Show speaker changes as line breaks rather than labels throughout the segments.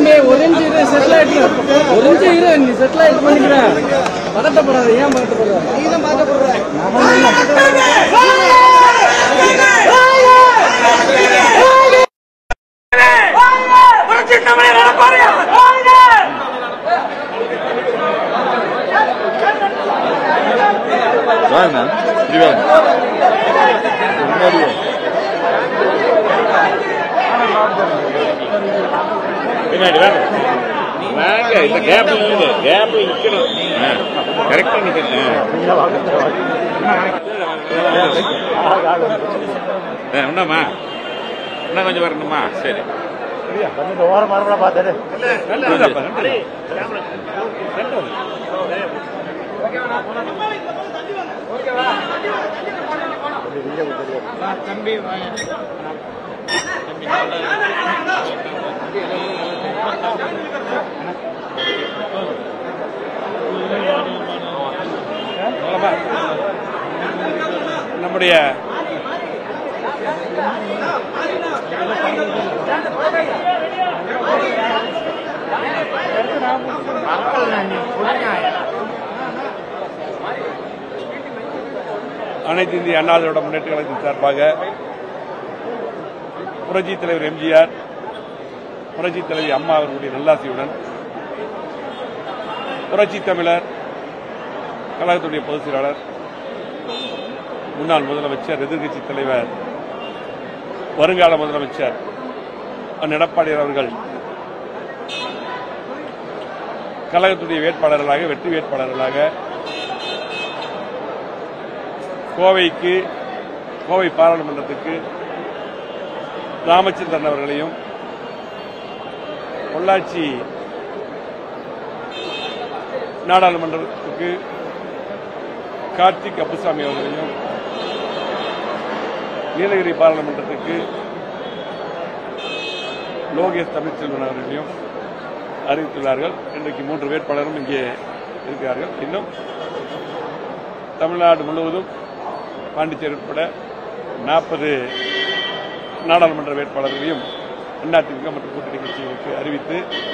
தம்பி ஒரு இன்ச்சு இரு செட்டில் ஆயிட்டு ஒரு இன்ச்சு இரு நீ செட்டில் ஆயிட்டு பண்ணிக்கிறேன் பதட்டப்படாத ஏன் பதட்டப்படுற நீ தான் பதட்டப்படுற
வாங்க இப்படி வாங்க முன்னாடி வாங்க. பின்னாடி வாங்க வாங்க இந்த கேப்ல நில்லுங்க கேப்ல நிக்கணும் கரெக்டா நிக்கணும் உண்டாமா இன்னும் கொஞ்சம் வரணுமா சரி நல்லதுதாப்பா, நல்லது. அவ்வளவா? நம்முடைய அனைத்து இந்திய அண்ணா திராவிட முன்னேற்ற கழகத்தின் சார்பாக புரட்சி தலைவர் எம்ஜிஆர் புரட்சி தலைவி அம்மா அவர்களுடைய நல்லாசியுடன் புரட்சி தமிழர் கழகத்துடைய பொதுச் செயலாளர் முன்னாள் முதலமைச்சர் எதிர்க்கட்சி தலைவர் வருங்கால முதலமைச்சர் அண்ணன் எடப்பாடியார் அவர்கள் கழகத்துடைய வேட்பாளர்களாக வெற்றி வேட்பாளர்களாக கோவைக்கு கோவை பாராளுமன்றத்துக்கு ராமச்சந்திரன் அவர்களையும் பொள்ளாச்சி நாடாளுமன்றத்துக்கு கார்த்திக் அப்புசாமி அவர்களையும் நீலகிரி பாராளுமன்றத்துக்கு லோகேஷ் தமிழ்ச்செல்வன் அவர்களையும் அறிவித்துள்ளார்கள் இன்றைக்கு மூன்று வேட்பாளரும் இங்கே இருக்கிறார்கள் இன்னும் தமிழ்நாடு முழுவதும் பாண்டிச்சேரி உட்பட நாற்பது நாடாளுமன்ற வேட்பாளர்களையும் அதிமுக மற்றும் கூட்டணி கட்சிகளுக்கு அறிவித்து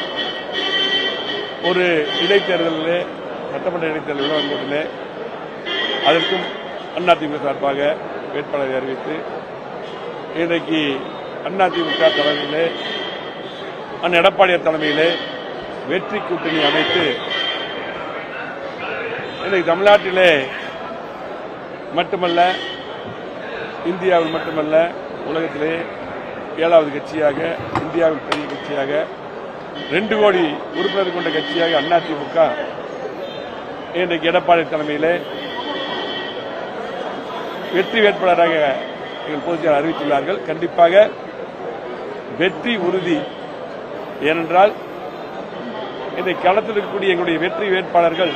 ஒரு இடைத்தேர்தலிலே சட்டமன்ற இடைத்தேர்தல் விளம்பரத்திலே அதற்கும் அதிமுக சார்பாக வேட்பாளரை அறிவித்து இன்றைக்கு அதிமுக தலைமையிலே அண்ணன் எடப்பாடியார் தலைமையிலே வெற்றி கூட்டணி அமைத்து இன்றைக்கு தமிழ்நாட்டிலே மட்டுமல்ல இந்தியாவில் மட்டுமல்ல உலகத்திலே ஏழாவது கட்சியாக இந்தியாவில் பெரிய கட்சியாக ரெண்டு கோடி உறுப்பினர் கொண்ட கட்சியாக அதிமுக இன்றைக்கு எடப்பாடி தலைமையிலே வெற்றி வேட்பாளராக எங்கள் பொதுச்செயலாளர் அறிவித்துள்ளார்கள் கண்டிப்பாக வெற்றி உறுதி ஏனென்றால் இன்றைக்கு களத்தில் இருக்கக்கூடிய எங்களுடைய வெற்றி வேட்பாளர்கள்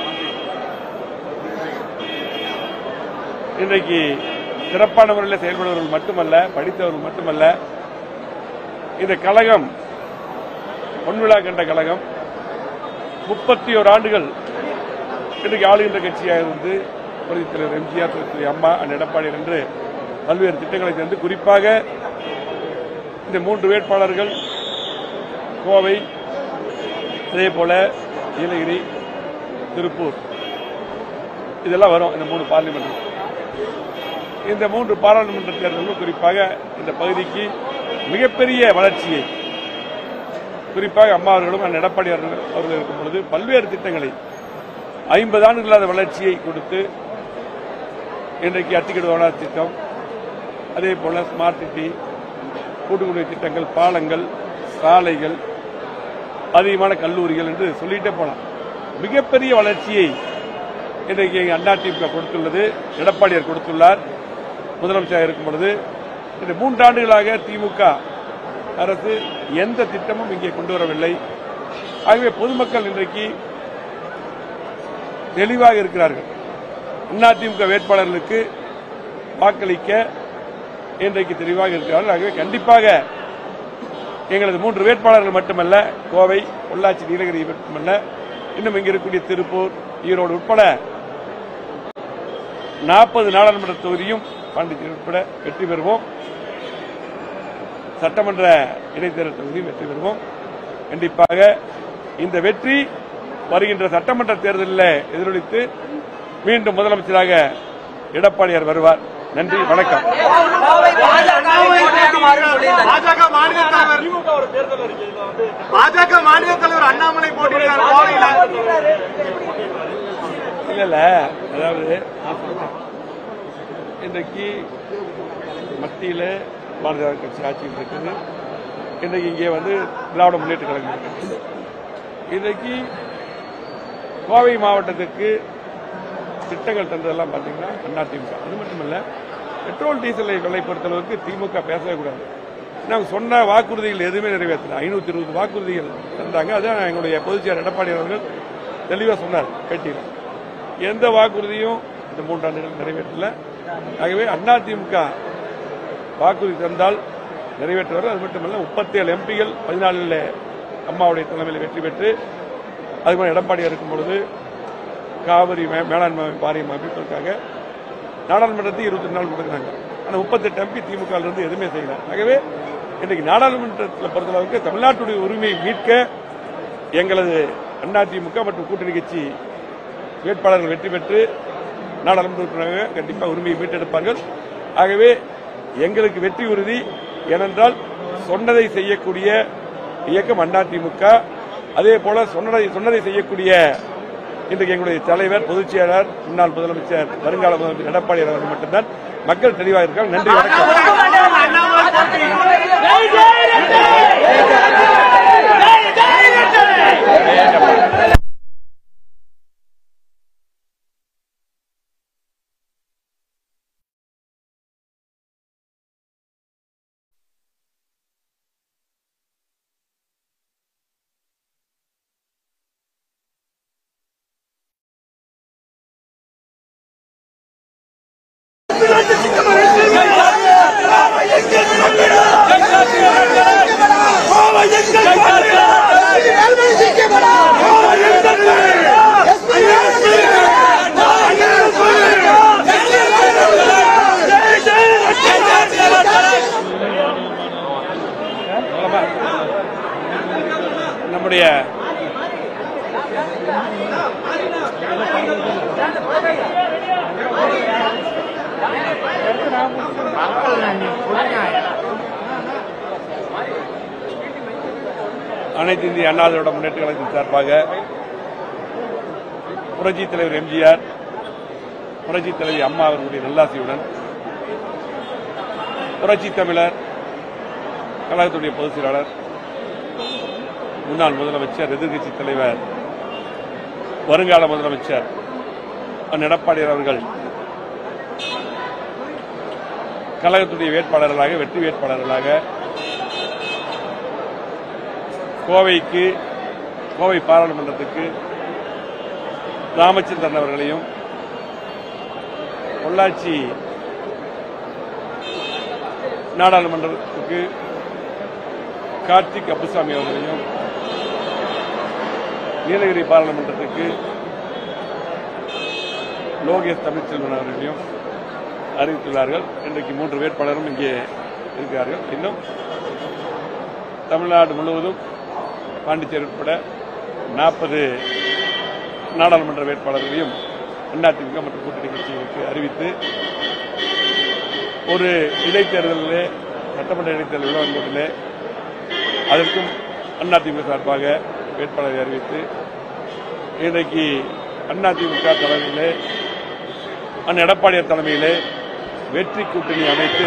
இன்றைக்கு சிறப்பான முறையில் செயல்படுபவர்கள் மட்டுமல்ல படித்தவர்கள் மட்டுமல்ல இந்த கழகம் பொன்விழா கண்ட கழகம் முப்பத்தி ஓர் ஆண்டுகள் இன்றைக்கு ஆளுகின்ற கட்சியாக இருந்து புரட்சி தலைவர் எம்ஜிஆர் திரு அம்மா அண்ணன் எடப்பாடி என்று பல்வேறு திட்டங்களை தந்து குறிப்பாக இந்த மூன்று வேட்பாளர்கள் கோவை அதே போல நீலகிரி திருப்பூர் இதெல்லாம் வரும் இந்த மூணு பார்லிமெண்ட் இந்த மூன்று பாராளுமன்ற தேர்தல்களும் குறிப்பாக இந்த பகுதிக்கு மிகப்பெரிய வளர்ச்சியை குறிப்பாக அம்மா அவர்களும் அண்ணன் எடப்பாடி அவர்கள் அவர்கள் இருக்கும் பொழுது பல்வேறு திட்டங்களை ஐம்பது ஆண்டுகளாத வளர்ச்சியை கொடுத்து இன்றைக்கு அத்திக்கடு வளர்ச்சி திட்டம் அதே போல ஸ்மார்ட் சிட்டி கூட்டுக்குடி திட்டங்கள் பாலங்கள் சாலைகள் அதிகமான கல்லூரிகள் என்று சொல்லிட்டே போலாம் மிகப்பெரிய வளர்ச்சியை இன்றைக்கு அதிமுக கொடுத்துள்ளது எடப்பாடியார் கொடுத்துள்ளார் முதலமைச்சராக இருக்கும் பொழுது இந்த மூன்றாண்டுகளாக திமுக அரசு எந்த திட்டமும் இங்கே கொண்டு வரவில்லை ஆகவே பொதுமக்கள் இன்றைக்கு தெளிவாக இருக்கிறார்கள் அதிமுக வேட்பாளர்களுக்கு வாக்களிக்க இன்றைக்கு தெளிவாக இருக்கிறார்கள் ஆகவே கண்டிப்பாக எங்களது மூன்று வேட்பாளர்கள் மட்டுமல்ல கோவை பொள்ளாச்சி நீலகிரி மட்டுமல்ல இன்னும் இங்க இருக்கக்கூடிய திருப்பூர் ஈரோடு உட்பட நாற்பது நாடாளுமன்ற தொகுதியும் பாண்டிச்சேரி உட்பட வெற்றி பெறுவோம் சட்டமன்ற இடைத்தேர்தல் தொகுதியும் வெற்றி பெறுவோம் கண்டிப்பாக இந்த வெற்றி வருகின்ற சட்டமன்ற தேர்தலில் எதிரொலித்து மீண்டும் முதலமைச்சராக எடப்பாடியார் வருவார் நன்றி வணக்கம்
பாஜக மாநில தலைவர் பாஜக மாநில தலைவர் அண்ணாமலை போட்டியிட்டார் கோவையில்
இல்ல இல்ல அதாவது இன்றைக்கு மத்தியில பாரதிய ஜனதா கட்சி ஆட்சியில் இருக்குது இன்றைக்கு இங்கே வந்து திராவிட முன்னேற்ற கழகம் இருக்குது இன்றைக்கு கோவை மாவட்டத்துக்கு திட்டங்கள் தந்ததெல்லாம் பார்த்தீங்கன்னா அதிமுக அது மட்டுமல்ல பெட்ரோல் டீசலை விலை பொறுத்தளவுக்கு திமுக பேசவே கூடாது நாங்க சொன்ன வாக்குறுதிகள் எதுவுமே நிறைவேற்றல ஐநூத்தி இருபது வாக்குறுதிகள் தந்தாங்க அதான் எங்களுடைய பொதுச்செயலர் எடப்பாடி அவர்கள் தெளிவா சொன்னார் பேட்டியில் எந்த வாக்குறுதியும் இந்த மூன்றாண்டுகள் நிறைவேற்றல ஆகவே அதிமுக வாக்குறுதி தந்தால் நிறைவேற்றுவார் அது மட்டுமல்ல முப்பத்தேழு எம்பிகள் பதினாலில் அம்மாவுடைய தலைமையில் வெற்றி பெற்று அதுக்கு எடப்பாடி இருக்கும் பொழுது காவிரி மே- மேலாண்மை வாரியம் அமைப்பதற்காக நாடாளுமன்றத்தை இருபத்தி நாள் கொடுக்குறாங்க ஆனால் முப்பத்தெட்டு எம்பி திமுக ல இருந்து எதுவுமே செய்யல ஆகவே இன்றைக்கு நாடாளுமன்றத்தில் பொறுத்தளவுக்கு தமிழ்நாட்டுடைய உரிமையை மீட்க எங்களது அதிமுக மற்றும் கூட்டணி கட்சி வேட்பாளர்கள் வெற்றி பெற்று நாடாளுமன்ற உறுப்பினராக கண்டிப்பாக உரிமையை மீட்டெடுப்பார்கள் ஆகவே எங்களுக்கு வெற்றி உறுதி ஏனென்றால் சொன்னதை செய்யக்கூடிய இயக்கம் அதிமுக அதே போல சொன்னதை சொன்னதை செய்யக்கூடிய இன்றைக்கு எங்களுடைய தலைவர் பொதுச் செயலாளர் முன்னாள் முதலமைச்சர் வருங்கால முதலமைச்சர் எடப்பாடி அவர்கள் மட்டும்தான் மக்கள் தெளிவாக இருக்காங்க நன்றி வணக்கம்
அண்ணாமலை போட்டி
நம்முடைய அனைத்து இந்திய அண்ணா திராவிட முன்னேற்ற கழகத்தின் சார்பாக புரட்சி தலைவர் எம்ஜிஆர் புரட்சி தலைவி அம்மா அவர்களுடைய நல்லாசியுடன் புரட்சி தமிழர் கழகத்துடைய பொதுச் செயலாளர் முன்னாள் முதலமைச்சர் எதிர்க்கட்சி தலைவர் வருங்கால முதலமைச்சர் அண்ணன் எடப்பாடியார் அவர்கள் கழகத்துடைய வேட்பாளர்களாக வெற்றி வேட்பாளர்களாக கோவைக்கு கோவை பாராளுமன்றத்துக்கு ராமச்சந்திரன் அவர்களையும் பொள்ளாச்சி நாடாளுமன்றத்துக்கு கார்த்திக் அப்புசாமி அவர்களையும் நீலகிரி பாராளுமன்றத்துக்கு லோகேஷ் தமிழ்ச்செல்வன் அவர்களையும் அறிவித்துள்ளார்கள் இன்றைக்கு மூன்று வேட்பாளரும் இங்கே இருக்கிறார்கள் இன்னும் தமிழ்நாடு முழுவதும் பாண்டிச்சேரி உட்பட நாற்பது நாடாளுமன்ற வேட்பாளர்களையும் அதிமுக மற்றும் கூட்டணி கட்சிகளுக்கு அறிவித்து ஒரு இடைத்தேர்தலிலே சட்டமன்ற இடைத்தேர்தல் விளம்பரத்திலே அதற்கும் அதிமுக சார்பாக வேட்பாளரை அறிவித்து இன்றைக்கு அதிமுக தலைமையிலே அண்ணன் எடப்பாடியார் தலைமையிலே வெற்றி கூட்டணி அமைத்து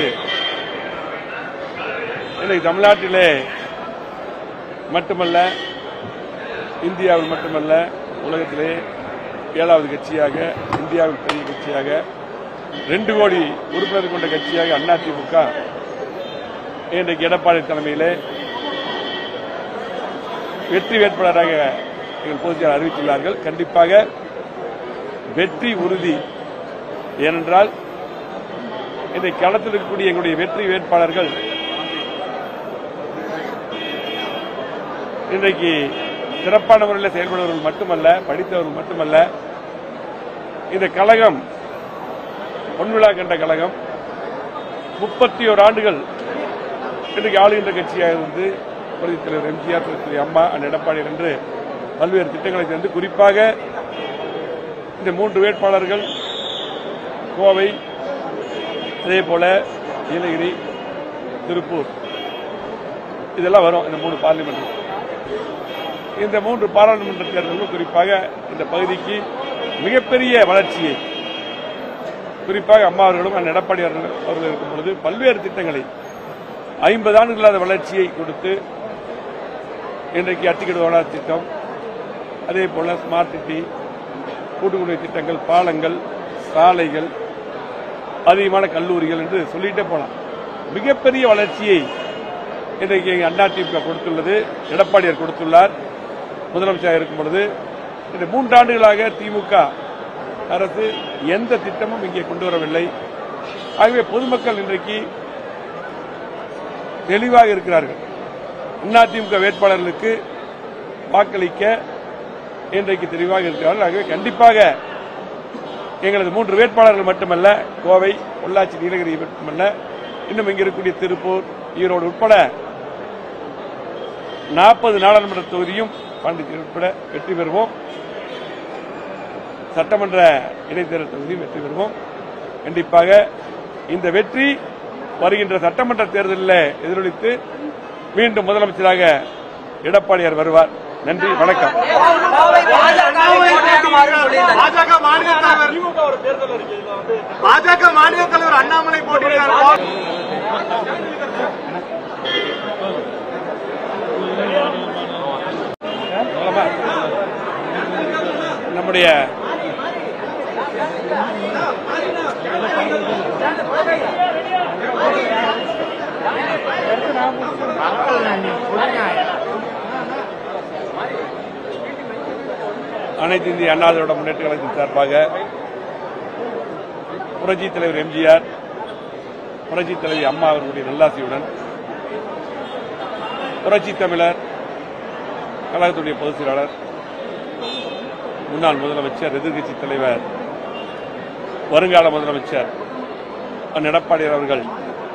இன்றைக்கு தமிழ்நாட்டிலே மட்டுமல்ல இந்தியாவில் மட்டுமல்ல உலகத்திலே ஏழாவது கட்சியாக இந்தியாவில் பெரிய கட்சியாக ரெண்டு கோடி உறுப்பினர் கொண்ட கட்சியாக அதிமுக இன்றைக்கு எடப்பாடி தலைமையிலே வெற்றி வேட்பாளராக எங்கள் பொதுச்செயலாளர் அறிவித்துள்ளார்கள் கண்டிப்பாக வெற்றி உறுதி ஏனென்றால் இன்றைக்கு களத்தில் இருக்கக்கூடிய எங்களுடைய வெற்றி வேட்பாளர்கள் இன்றைக்கு சிறப்பான முறையில் செயல்படுபவர்கள் மட்டுமல்ல படித்தவர்கள் மட்டுமல்ல இந்த கழகம் பொன்விழா கண்ட கழகம் முப்பத்தி ஓர் ஆண்டுகள் இன்றைக்கு ஆளுகின்ற கட்சியாக இருந்து புரட்சித் தலைவர் எம்ஜிஆர் திரு அம்மா அண்ணன் எடப்பாடி என்று பல்வேறு திட்டங்களை சேர்ந்து குறிப்பாக இந்த மூன்று வேட்பாளர்கள் கோவை அதே போல நீலகிரி திருப்பூர் இதெல்லாம் வரும் இந்த மூணு பார்லிமெண்ட் இந்த மூன்று பாராளுமன்ற தேர்தலும் குறிப்பாக இந்த பகுதிக்கு மிகப்பெரிய வளர்ச்சியை குறிப்பாக அம்மா அவர்களும் அண்ணன் எடப்பாடி அவர்கள் அவர்கள் இருக்கும் பொழுது பல்வேறு திட்டங்களை ஐம்பது ஆண்டுகளாத வளர்ச்சியை கொடுத்து இன்றைக்கு அத்திக்கடு வளர்ச்சி திட்டம் அதே போல ஸ்மார்ட் சிட்டி கூட்டுக்குடி திட்டங்கள் பாலங்கள் சாலைகள் அதிகமான கல்லூரிகள் என்று சொல்லிட்டே போலாம் மிகப்பெரிய வளர்ச்சியை இன்றைக்கு அதிமுக கொடுத்துள்ளது எடப்பாடியார் கொடுத்துள்ளார் முதலமைச்சராக இருக்கும் பொழுது இந்த மூன்றாண்டுகளாக திமுக அரசு எந்த திட்டமும் இங்கே கொண்டு வரவில்லை ஆகவே பொதுமக்கள் இன்றைக்கு தெளிவாக இருக்கிறார்கள் அதிமுக வேட்பாளர்களுக்கு வாக்களிக்க இன்றைக்கு தெளிவாக இருக்கிறார்கள் ஆகவே கண்டிப்பாக எங்களது மூன்று வேட்பாளர்கள் மட்டுமல்ல கோவை பொள்ளாச்சி நீலகிரி மட்டுமல்ல இன்னும் இங்க இருக்கக்கூடிய திருப்பூர் ஈரோடு உட்பட நாற்பது நாடாளுமன்ற தொகுதியும் பாண்டிச்சேரி உட்பட வெற்றி பெறுவோம் சட்டமன்ற இடைத்தேர்தல் தொகுதியும் வெற்றி பெறுவோம் கண்டிப்பாக இந்த வெற்றி வருகின்ற சட்டமன்ற தேர்தலில் எதிரொலித்து மீண்டும் முதலமைச்சராக எடப்பாடியார் வருவார் நன்றி வணக்கம்
பாஜக மாநில தலைவர் பாஜக மாநில தலைவர் அண்ணாமலை போட்டியிட்டார்
மூலமா நம்முடைய அனைத்து இந்திய அண்ணா திராவிட முன்னேற்ற கழகத்தின் சார்பாக புரட்சி தலைவர் எம்ஜிஆர் புரட்சி தலைவி அம்மா அவர்களுடைய நல்லாசியுடன் புரட்சி தமிழர் கழகத்துடைய பொதுச் செயலாளர் முன்னாள் முதலமைச்சர் எதிர்க்கட்சி தலைவர் வருங்கால முதலமைச்சர் அண்ணன் எடப்பாடியார் அவர்கள்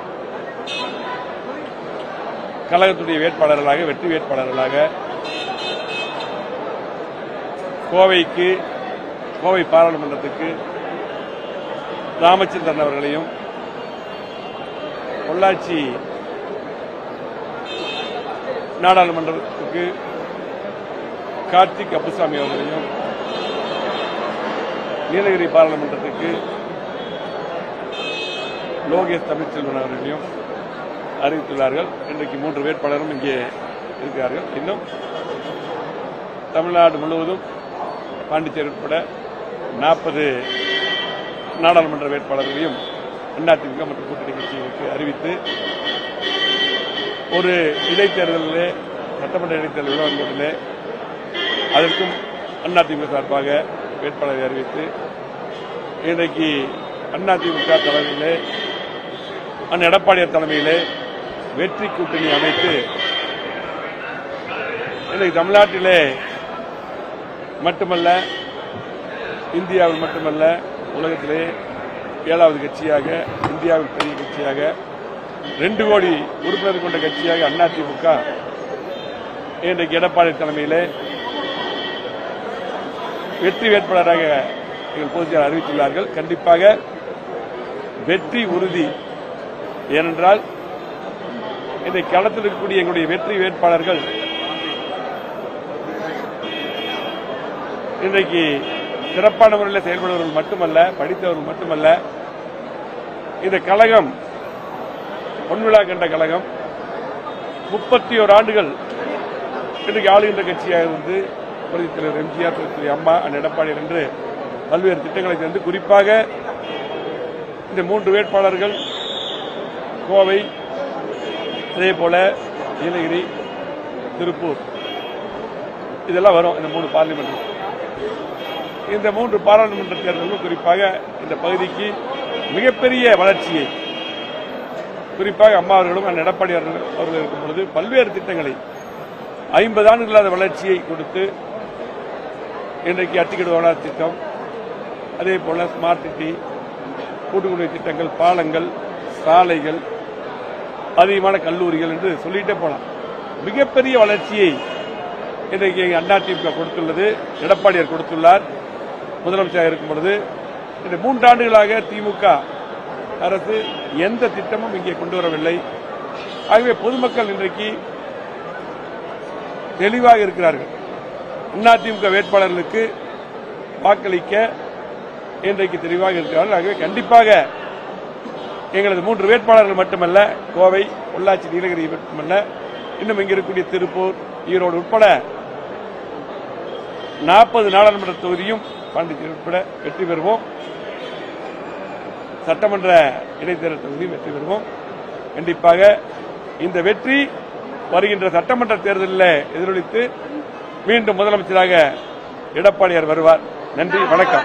கழகத்துடைய வேட்பாளர்களாக வெற்றி வேட்பாளர்களாக கோவைக்கு கோவை பாராளுமன்றத்துக்கு ராமச்சந்திரன் அவர்களையும் பொள்ளாச்சி நாடாளுமன்றத்துக்கு கார்த்திக் அப்புசாமி அவர்களையும் நீலகிரி பாராளுமன்றத்துக்கு லோகேஷ் தமிழ்ச்செல்வன் அவர்களையும் அறிவித்துள்ளார்கள் இன்றைக்கு மூன்று வேட்பாளரும் இங்கே இருக்கிறார்கள் இன்னும் தமிழ்நாடு முழுவதும் பாண்டிச்சேரி உட்பட நாற்பது நாடாளுமன்ற வேட்பாளர்களையும் அதிமுக மற்றும் கூட்டணி கட்சிகளுக்கு அறிவித்து ஒரு இடைத்தேர்தலிலே சட்டமன்ற இடைத்தேர்தல் விவகாரங்களிலே அதற்கும் அதிமுக சார்பாக வேட்பாளரை அறிவித்து இன்றைக்கு அதிமுக தலைமையிலே அண்ணன் எடப்பாடியார் தலைமையிலே வெற்றி கூட்டணி அமைத்து இன்றைக்கு தமிழ்நாட்டிலே மட்டுமல்ல இந்தியாவில் மட்டுமல்ல உலகத்திலே ஏழாவது கட்சியாக இந்தியாவில் பெரிய கட்சியாக ரெண்டு கோடி உறுப்பினர் கொண்ட கட்சியாக அதிமுக இன்றைக்கு எடப்பாடி தலைமையிலே வெற்றி வேட்பாளராக எங்கள் பொதுச்செயலாளர் அறிவித்துள்ளார்கள் கண்டிப்பாக வெற்றி உறுதி ஏனென்றால் இன்றைக்கு களத்தில் இருக்கக்கூடிய எங்களுடைய வெற்றி வேட்பாளர்கள் இன்றைக்கு சிறப்பான முறையில் செயல்படுவர்கள் மட்டுமல்ல படித்தவர்கள் மட்டுமல்ல இந்த கழகம் பொன்விழா கண்ட கழகம் முப்பத்தி ஓர் ஆண்டுகள் இன்றைக்கு ஆளுகின்ற கட்சியாக இருந்து புரட்சித் தலைவர் எம்ஜிஆர் திரு அம்மா அண்ணன் எடப்பாடி என்று பல்வேறு திட்டங்களை சேர்ந்து குறிப்பாக இந்த மூன்று வேட்பாளர்கள் கோவை அதே போல நீலகிரி திருப்பூர் இதெல்லாம் வரும் இந்த மூணு பார்லிமெண்ட் இந்த மூன்று பாராளுமன்ற தேர்தலும் குறிப்பாக இந்த பகுதிக்கு மிகப்பெரிய வளர்ச்சியை குறிப்பாக அம்மா அவர்களும் அண்ணன் எடப்பாடி அவர்கள் அவர்கள் இருக்கும் பொழுது பல்வேறு திட்டங்களை ஐம்பது ஆண்டுகளாத வளர்ச்சியை கொடுத்து இன்றைக்கு அத்திக்கடு வளர்ச்சி திட்டம் அதே போல ஸ்மார்ட் சிட்டி கூட்டுக்குடி திட்டங்கள் பாலங்கள் சாலைகள் அதிகமான கல்லூரிகள் என்று சொல்லிட்டே போலாம் மிகப்பெரிய வளர்ச்சியை இன்றைக்கு அதிமுக கொடுத்துள்ளது எடப்பாடியார் கொடுத்துள்ளார் முதலமைச்சராக இருக்கும் பொழுது இந்த மூன்றாண்டுகளாக திமுக அரசு எந்த திட்டமும் இங்கே கொண்டு வரவில்லை ஆகவே பொதுமக்கள் இன்றைக்கு தெளிவாக இருக்கிறார்கள் அதிமுக வேட்பாளர்களுக்கு வாக்களிக்க இன்றைக்கு தெளிவாக இருக்கிறார்கள் ஆகவே கண்டிப்பாக எங்களது மூன்று வேட்பாளர்கள் மட்டுமல்ல கோவை பொள்ளாச்சி நீலகிரி மட்டுமல்ல இன்னும் இங்க இருக்கக்கூடிய திருப்பூர் ஈரோடு உட்பட நாற்பது நாடாளுமன்ற தொகுதியும் பாண்டிச்சேரி உட்பட வெற்றி பெறுவோம் சட்டமன்ற இடைத்தேர்தல் தொகுதியும் வெற்றி பெறுவோம் கண்டிப்பாக இந்த வெற்றி வருகின்ற சட்டமன்ற தேர்தலில் எதிரொலித்து மீண்டும் முதலமைச்சராக எடப்பாடியார் வருவார் நன்றி வணக்கம்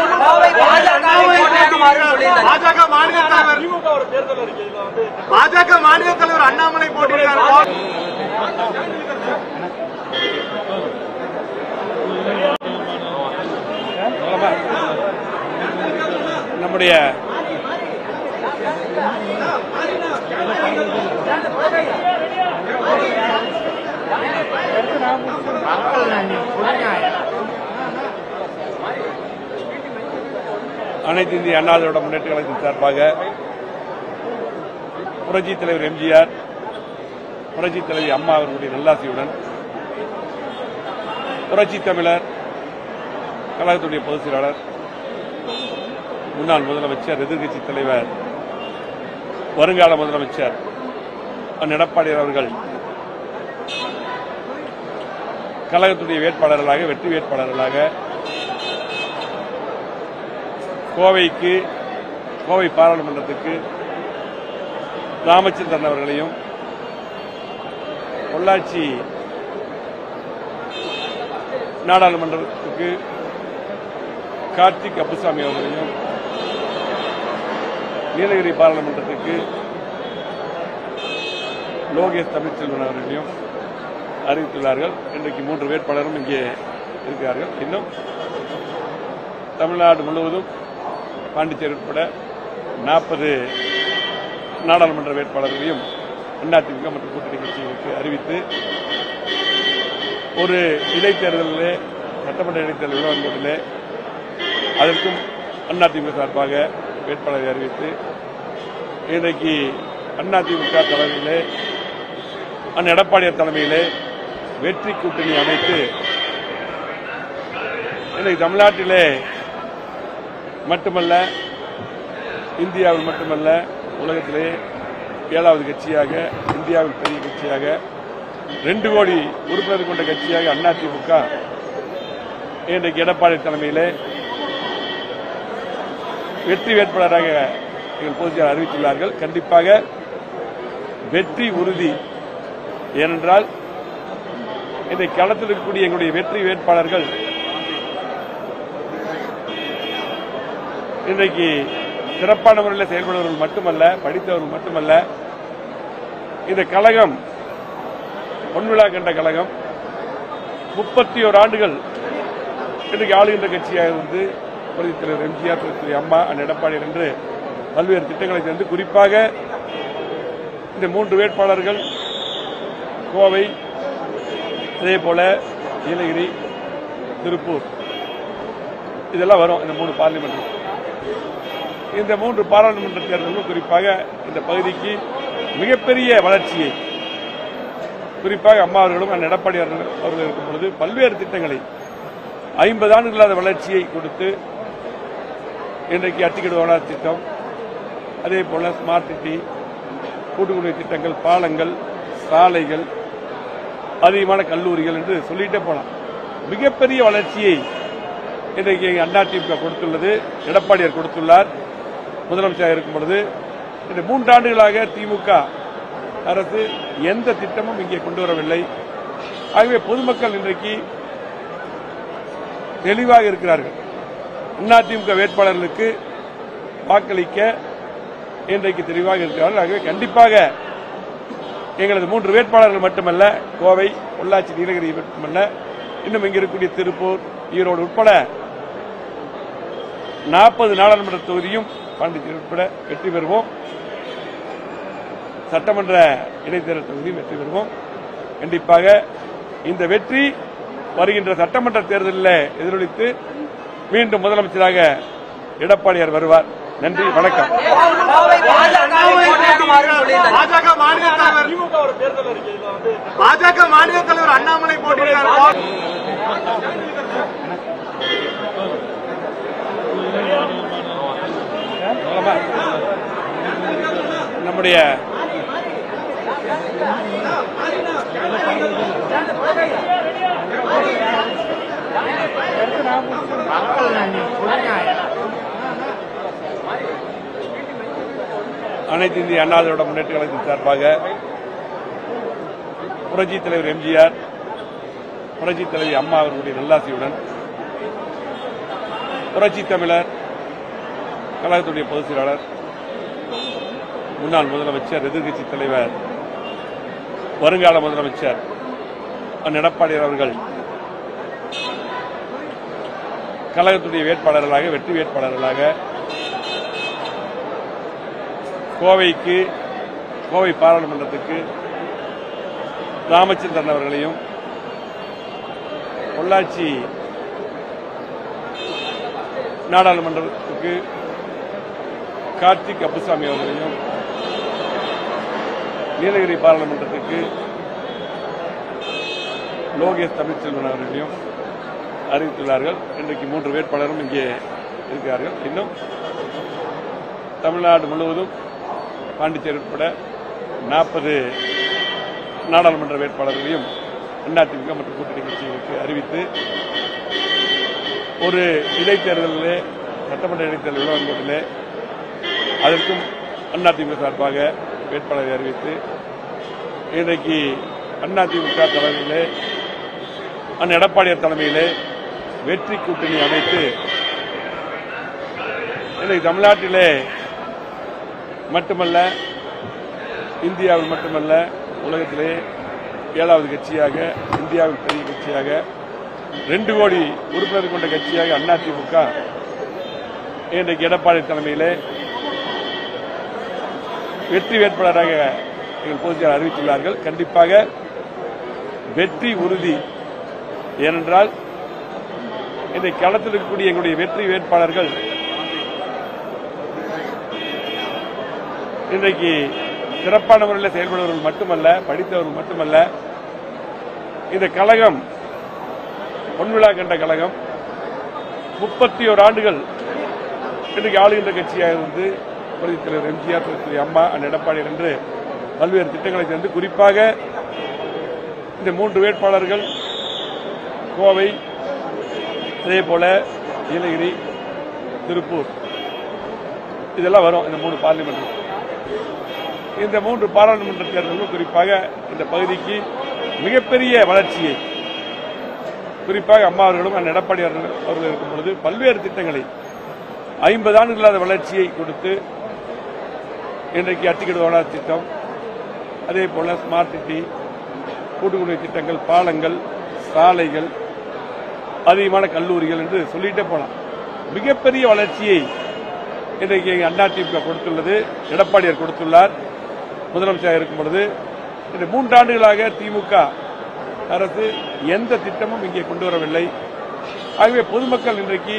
பாஜக மாநில தலைவர் பாஜக மாநில தலைவர் அண்ணாமலை போட்டியிடுறார்
நம்முடைய அனைத்து இந்திய அண்ணா திராவிட முன்னேற்ற கழகத்தின் சார்பாக புரட்சி தலைவர் எம்ஜிஆர் புரட்சி தலைவி அம்மா அவர்களுடைய நல்லாசியுடன் புரட்சி தமிழர் கழகத்துடைய பொதுச் செயலாளர் முன்னாள் முதலமைச்சர் எதிர்க்கட்சி தலைவர் வருங்கால முதலமைச்சர் அண்ணன் எடப்பாடியார் அவர்கள் கழகத்துடைய வேட்பாளர்களாக வெற்றி வேட்பாளர்களாக கோவைக்கு கோவை பாராளுமன்றத்துக்கு ராமச்சந்திரன் அவர்களையும் பொள்ளாச்சி நாடாளுமன்றத்துக்கு கார்த்திக் அப்புசாமி அவர்களையும் நீலகிரி பாராளுமன்றத்துக்கு லோகேஷ் தமிழ்ச்செல்வன் அவர்களையும் அறிவித்துள்ளார்கள் இன்றைக்கு மூன்று வேட்பாளரும் இங்கே இருக்கிறார்கள் இன்னும் தமிழ்நாடு முழுவதும் பாண்டிச்சேரி உட்பட நாற்பது நாடாளுமன்ற வேட்பாளர்களையும் அதிமுக மற்றும் கூட்டணி கட்சிகளுக்கு அறிவித்து ஒரு இடைத்தேர்தலிலே சட்டமன்ற இடைத்தேர்தல் விவரங்களிலே அதற்கும் அதிமுக சார்பாக வேட்பாளரை அறிவித்து இன்றைக்கு அதிமுக தலைமையிலே அண்ணன் எடப்பாடியார் தலைமையிலே வெற்றி கூட்டணி அமைத்து இன்றைக்கு தமிழ்நாட்டிலே மட்டுமல்ல இந்தியாவில் மட்டுமல்ல உலகத்திலே ஏழாவது கட்சியாக இந்தியாவில் பெரிய கட்சியாக ரெண்டு கோடி உறுப்பினர் கொண்ட கட்சியாக அதிமுக இன்றைக்கு எடப்பாடி தலைமையிலே வெற்றி வேட்பாளராக எங்கள் பொதுச்செயலாளர் அறிவித்துள்ளார்கள் கண்டிப்பாக வெற்றி உறுதி ஏனென்றால் இன்றைக்கு களத்தில் இருக்கக்கூடிய எங்களுடைய வெற்றி வேட்பாளர்கள் இன்றைக்கு சிறப்பான முறையில் செயல்படுபவர்கள் மட்டுமல்ல படித்தவர்கள் மட்டுமல்ல இந்த கழகம் பொன்விழா கண்ட கழகம் முப்பத்தி ஓர் ஆண்டுகள் இன்றைக்கு ஆளுகின்ற கட்சியாக இருந்து புரட்சித் தலைவர் எம்ஜிஆர் திரு அம்மா அண்ணன் எடப்பாடியார் என்று பல்வேறு திட்டங்களை சேர்ந்து குறிப்பாக இந்த மூன்று வேட்பாளர்கள் கோவை அதே போல நீலகிரி திருப்பூர் இதெல்லாம் வரும் இந்த மூணு பார்லிமெண்ட் இந்த மூன்று பாராளுமன்ற தேர்தலும் குறிப்பாக இந்த பகுதிக்கு மிகப்பெரிய வளர்ச்சியை குறிப்பாக அம்மா அவர்களும் அண்ணன் எடப்பாடி அவர்கள் அவர்கள் இருக்கும் பொழுது பல்வேறு திட்டங்களை ஐம்பது ஆண்டுகளாத வளர்ச்சியை கொடுத்து இன்றைக்கு அத்திக்கடு ஓனார் திட்டம் அதே போல ஸ்மார்ட் சிட்டி கூட்டுக்குடிநீர் திட்டங்கள் பாலங்கள் சாலைகள் அதிகமான கல்லூரிகள் என்று சொல்லிட்டே போலாம் மிகப்பெரிய வளர்ச்சியை இன்றைக்கு அதிமுக கொடுத்துள்ளது எடப்பாடியார் கொடுத்துள்ளார் முதலமைச்சராக இருக்கும் பொழுது இந்த மூன்றாண்டுகளாக திமுக அரசு எந்த திட்டமும் இங்கே கொண்டு வரவில்லை ஆகவே பொதுமக்கள் இன்றைக்கு தெளிவாக இருக்கிறார்கள் அதிமுக வேட்பாளர்களுக்கு வாக்களிக்க இன்றைக்கு தெளிவாக இருக்கிறார்கள் ஆகவே கண்டிப்பாக எங்களது மூன்று வேட்பாளர்கள் மட்டுமல்ல கோவை பொள்ளாச்சி நீலகிரி மட்டுமல்ல இன்னும் இங்க இருக்கக்கூடிய திருப்பூர் ஈரோடு உட்பட நாற்பது நாடாளுமன்ற தொகுதியும் பாண்டிச்சேரி உட்பட வெற்றி பெறுவோம் சட்டமன்ற இடைத்தேர்தல் தொகுதியும் வெற்றி பெறுவோம் கண்டிப்பாக இந்த வெற்றி வருகின்ற சட்டமன்ற தேர்தலில் எதிரொலித்து மீண்டும் முதலமைச்சராக எடப்பாடியார் வருவார் நன்றி வணக்கம்
பாஜக மாநில தலைவர் பாஜக மாநில தலைவர் அண்ணாமலை போட்டியிடுறார்
நம்முடைய அனைத்து இந்திய அண்ணா திராவிட முன்னேற்ற கழகத்தின் சார்பாக புரட்சி தலைவர் எம்ஜிஆர் புரட்சி தலைவி அம்மா அவர்களுடைய நல்லாசியுடன் புரட்சி தமிழர் கழகத்துடைய பொதுச் செயலாளர் முன்னாள் முதலமைச்சர் எதிர்க்கட்சி தலைவர் வருங்கால முதலமைச்சர் அண்ணன் எடப்பாடியார் அவர்கள் கழகத்துடைய வேட்பாளர்களாக வெற்றி வேட்பாளர்களாக கோவைக்கு கோவை பாராளுமன்றத்துக்கு ராமச்சந்திரன் அவர்களையும் பொள்ளாச்சி நாடாளுமன்றத்துக்கு கார்த்திக் அப்புசாமி அவர்களையும் நீலகிரி பாராளுமன்றத்துக்கு லோகேஷ் தமிழ்ச்செல்வன் அவர்களையும் அறிவித்துள்ளார்கள் இன்றைக்கு மூன்று வேட்பாளரும் இங்கே இருக்கிறார்கள் இன்னும் தமிழ்நாடு முழுவதும் பாண்டிச்சேரி உட்பட நாற்பது நாடாளுமன்ற வேட்பாளர்களையும் அதிமுக மற்றும் கூட்டணி கட்சிகளுக்கு அறிவித்து ஒரு இடைத்தேர்தலிலே சட்டமன்ற இடைத்தேர்தல் விளம்பரத்திலே அதற்கும் அதிமுக சார்பாக வேட்பாளரை அறிவித்து இன்றைக்கு அதிமுக தலைமையிலே அண்ணன் எடப்பாடியார் தலைமையிலே வெற்றி கூட்டணி அமைத்து இன்றைக்கு தமிழ்நாட்டிலே மட்டுமல்ல இந்தியாவில் மட்டுமல்ல உலகத்திலே ஏழாவது கட்சியாக இந்தியாவில் பெரிய கட்சியாக ரெண்டு கோடி உறுப்பினர் கொண்ட கட்சியாக அதிமுக இன்றைக்கு எடப்பாடி தலைமையிலே வெற்றி வேட்பாளராக எங்கள் பொதுச்செயலாளர் அறிவித்துள்ளார்கள் கண்டிப்பாக வெற்றி உறுதி ஏனென்றால் இன்றைக்கு களத்தில் இருக்கக்கூடிய எங்களுடைய வெற்றி வேட்பாளர்கள் இன்றைக்கு சிறப்பான முறையில் செயல்படுபவர்கள் மட்டுமல்ல படித்தவர்கள் மட்டுமல்ல இந்த கழகம் பொன்விழா கண்ட கழகம் முப்பத்தி ஓரு ஆண்டுகள் இன்றைக்கு ஆளுகின்ற கட்சியாக இருந்து புரட்சித் தலைவர் எம்ஜிஆர் திரு அம்மா அண்ணன் எடப்பாடி என்று பல்வேறு திட்டங்களை சேர்ந்து குறிப்பாக இந்த மூன்று வேட்பாளர்கள் கோவை அதே போல நீலகிரி திருப்பூர் இதெல்லாம் வரும் இந்த மூணு பார்லிமெண்ட் இந்த மூன்று பாராளுமன்ற தேர்தலும் குறிப்பாக இந்த பகுதிக்கு மிகப்பெரிய வளர்ச்சியை குறிப்பாக அம்மா அவர்களும் அண்ணன் எடப்பாடி அவர்கள் அவர்கள் இருக்கும் பொழுது பல்வேறு திட்டங்களை ஐம்பது ஆண்டுகளாத வளர்ச்சியை கொடுத்து இன்றைக்கு அத்திக்கடு வளர்ச்சி திட்டம் அதே போல ஸ்மார்ட் சிட்டி கூட்டுக்குடி திட்டங்கள் பாலங்கள் சாலைகள் அதிகமான கல்லூரிகள் என்று சொல்லிட்டே போலாம் மிகப்பெரிய வளர்ச்சியை இன்றைக்கு அதிமுக கொடுத்துள்ளது எடப்பாடியார் கொடுத்துள்ளார் முதலமைச்சராக இருக்கும் பொழுது இந்த மூன்றாண்டுகளாக திமுக அரசு எந்த திட்டமும் இங்கே கொண்டு வரவில்லை ஆகவே பொதுமக்கள் இன்றைக்கு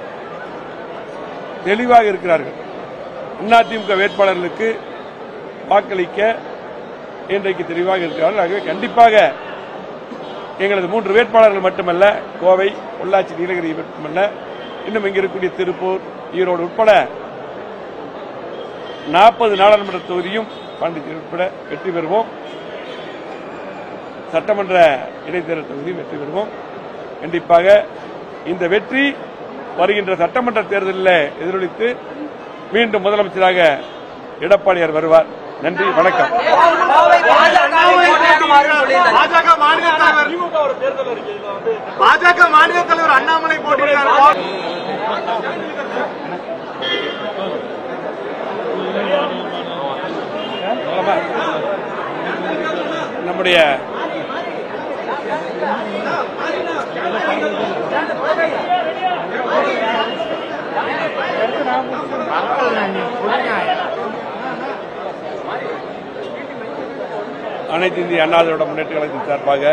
தெளிவாக இருக்கிறார்கள் அதிமுக வேட்பாளர்களுக்கு வாக்களிக்க இன்றைக்கு தெளிவாக இருக்கிறார்கள் ஆகவே கண்டிப்பாக எங்களது மூன்று வேட்பாளர்கள் மட்டுமல்ல கோவை பொள்ளாச்சி நீலகிரி மட்டுமல்ல இன்னும் இங்க இருக்கக்கூடிய திருப்பூர் ஈரோடு உட்பட நாற்பது நாடாளுமன்ற தொகுதியும் பாண்டிச்சேரி உட்பட வெற்றி பெறுவோம் சட்டமன்ற இடைத்தேர்தல் தொகுதியும் வெற்றி பெறுவோம் கண்டிப்பாக இந்த வெற்றி வருகின்ற சட்டமன்ற தேர்தலில் எதிரொலித்து மீண்டும் முதலமைச்சராக எடப்பாடியார் வருவார் நன்றி வணக்கம்
பாஜக மாநில தலைவர் பாஜக மாநில தலைவர் அண்ணாமலை போட்டியிடுறார்
நம்முடைய அனைத்து இந்திய அண்ணா திராவிட முன்னேற்ற கழகத்தின் சார்பாக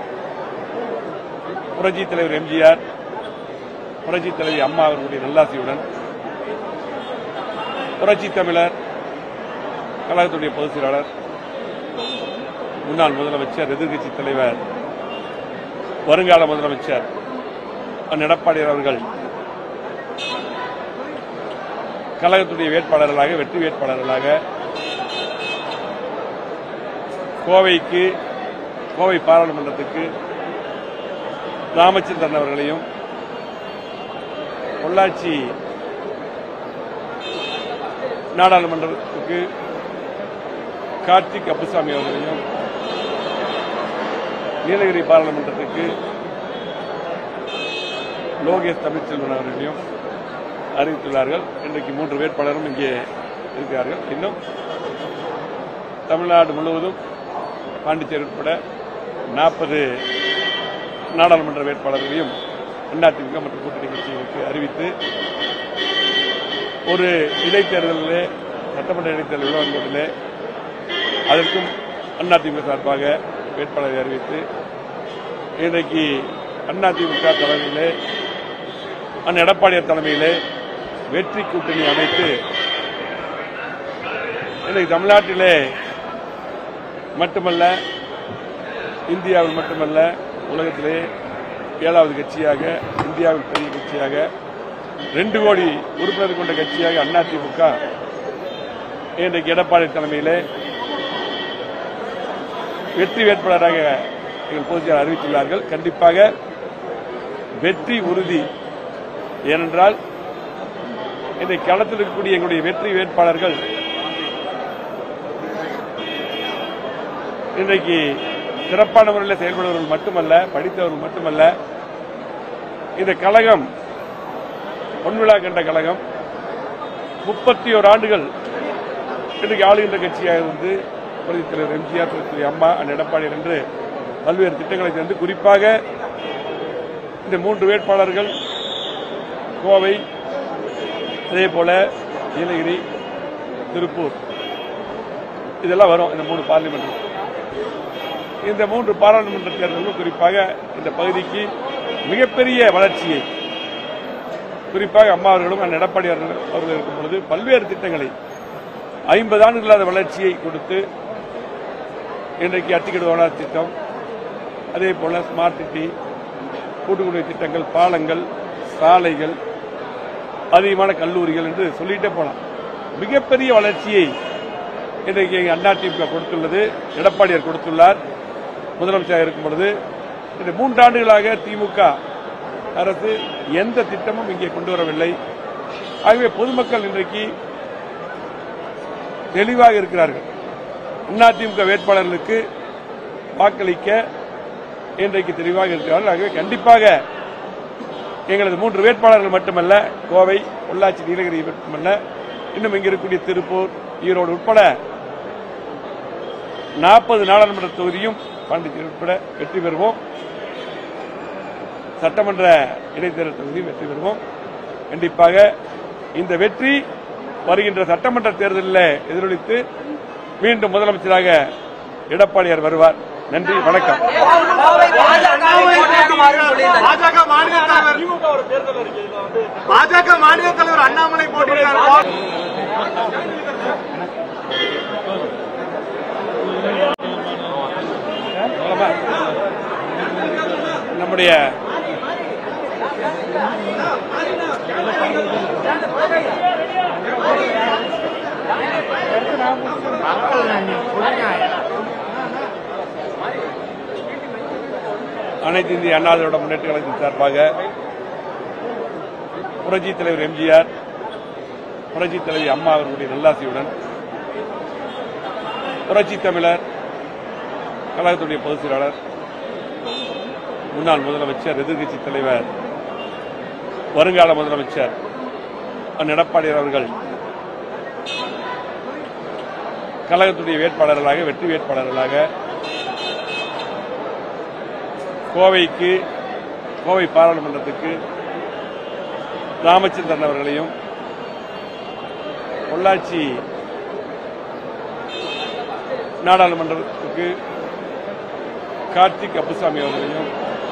புரட்சி தலைவர் எம்ஜிஆர் புரட்சி தலைவி அம்மா அவர்களுடைய நல்லாசியுடன் புரட்சி தமிழர் கழகத்துடைய பொதுச் செயலாளர் முன்னாள் முதலமைச்சர் எதிர்க்கட்சி தலைவர் வருங்கால முதலமைச்சர் அண்ணன் எடப்பாடியார் அவர்கள் கழகத்துடைய வேட்பாளர்களாக வெற்றி வேட்பாளர்களாக கோவைக்கு கோவை பாராளுமன்றத்துக்கு ராமச்சந்திரன் அவர்களையும் பொள்ளாச்சி நாடாளுமன்றத்துக்கு கார்த்திக் அப்புசாமி அவர்களையும் நீலகிரி பாராளுமன்றத்துக்கு லோகேஷ் தமிழ்ச்செல்வன் அவர்களையும் அறிவித்துள்ளார்கள் இன்றைக்கு மூன்று வேட்பாளரும் இங்கே இருக்கிறார்கள் இன்னும் தமிழ்நாடு முழுவதும் பாண்டிச்சேரி உட்பட நாற்பது நாடாளுமன்ற வேட்பாளர்களையும் அதிமுக மற்றும் கூட்டணி கட்சிகளுக்கு அறிவித்து ஒரு இடைத்தேர்தலிலே சட்டமன்ற இடைத்தேர்தல் விழாவிலே அதற்கும் அதிமுக சார்பாக வேட்பாளரை அறிவித்து இன்றைக்கு அதிமுக தலைமையிலே அண்ணன் எடப்பாடியார் தலைமையிலே வெற்றி கூட்டணி அமைத்து இன்றைக்கு தமிழ்நாட்டிலே மட்டுமல்ல இந்தியாவில் மட்டுமல்ல உலகத்திலே ஏழாவது கட்சியாக இந்தியாவில் பெரிய கட்சியாக ரெண்டு கோடி உறுப்பினர் கொண்ட கட்சியாக அதிமுக இன்றைக்கு எடப்பாடி தலைமையிலே வெற்றி வேட்பாளராக எங்கள் பொதுச்செயலாளர் அறிவித்துள்ளார்கள் கண்டிப்பாக வெற்றி உறுதி ஏனென்றால் இன்றைக்கு களத்தில் இருக்கக்கூடிய எங்களுடைய வெற்றி வேட்பாளர்கள் இன்றைக்கு சிறப்பான முறையில் செயல்படுபவர்கள் மட்டுமல்ல படித்தவர்கள் மட்டுமல்ல இந்த கழகம் பொன்விழா கண்ட கழகம் முப்பத்தி ஓர் ஆண்டுகள் இன்றைக்கு ஆளுகின்ற கட்சியாக இருந்து புரட்சி தலைவர் எம்ஜிஆர் திரு அம்மா அண்ணன் எடப்பாடி என்று பல்வேறு திட்டங்களை தந்து குறிப்பாக இந்த மூன்று வேட்பாளர்கள் கோவை அதே போல நீலகிரி திருப்பூர் இதெல்லாம் வரும் இந்த மூணு பார்லிமெண்ட் இந்த மூன்று பாராளுமன்ற தேர்தலும் குறிப்பாக இந்த பகுதிக்கு மிகப்பெரிய வளர்ச்சியை குறிப்பாக அம்மா அவர்களும் அண்ணன் எடப்பாடி அவர்கள் அவர்கள் இருக்கும் பொழுது பல்வேறு திட்டங்களை ஐம்பது ஆண்டுகளாத வளர்ச்சியை கொடுத்து இன்றைக்கு அத்திக்கடு வளர்ச்சி திட்டம் அதே போல ஸ்மார்ட் சிட்டி கூட்டுக்குடி திட்டங்கள் பாலங்கள் சாலைகள் அதிகமான கல்லூரிகள் என்று சொல்லிட்டே போலாம் மிகப்பெரிய வளர்ச்சியை இன்றைக்கு எங்கள் அதிமுக கொடுத்துள்ளது எடப்பாடியார் கொடுத்துள்ளார் முதலமைச்சராக இருக்கும் பொழுது இந்த மூன்றாண்டுகளாக திமுக அரசு எந்த திட்டமும் இங்கே கொண்டு வரவில்லை ஆகவே பொதுமக்கள் இன்றைக்கு தெளிவாக இருக்கிறார்கள் அதிமுக வேட்பாளர்களுக்கு வாக்களிக்க இன்றைக்கு தெளிவாக இருக்கிறார்கள் ஆகவே கண்டிப்பாக எங்களது மூன்று வேட்பாளர்கள் மட்டுமல்ல கோவை பொள்ளாச்சி நீலகிரி மட்டுமல்ல இன்னும் இங்க இருக்கக்கூடிய திருப்பூர் ஈரோடு உட்பட நாற்பது நாடாளுமன்ற தொகுதியும் பாண்டிச்சேரி உட்பட வெற்றி பெறுவோம் சட்டமன்ற இடைத்தேர்தல் தொகுதியும் வெற்றி பெறுவோம் கண்டிப்பாக இந்த வெற்றி வருகின்ற சட்டமன்ற தேர்தலில் எதிரொலித்து மீண்டும் முதலமைச்சராக எடப்பாடியார் வருவார் நன்றி வணக்கம்
பாஜக மாநில தலைவர் பாஜக மாநில தலைவர் அண்ணாமலை போட்டியிட்டார்
மூலமா நம்முடைய அனைத்து இந்திய அண்ணா திராவிட முன்னேற்ற கழகத்தின் சார்பாக புரட்சி தலைவர் எம்ஜிஆர் புரட்சி தலைவி அம்மா அவர்களுடைய நல்லாசியுடன் புரட்சி தமிழர் கழகத்துடைய பொதுச் செயலாளர் முன்னாள் முதலமைச்சர் எதிர்க்கட்சி தலைவர் வருங்கால முதலமைச்சர் அண்ணன் எடப்பாடியார் அவர்கள் கழகத்துடைய வேட்பாளர்களாக வெற்றி வேட்பாளர்களாக கோவைக்கு கோவை பாராளுமன்றத்துக்கு ராமச்சந்திரன் அவர்களையும் பொள்ளாச்சி நாடாளுமன்றத்துக்கு கார்த்திக் அப்புசாமி அவர்களையும்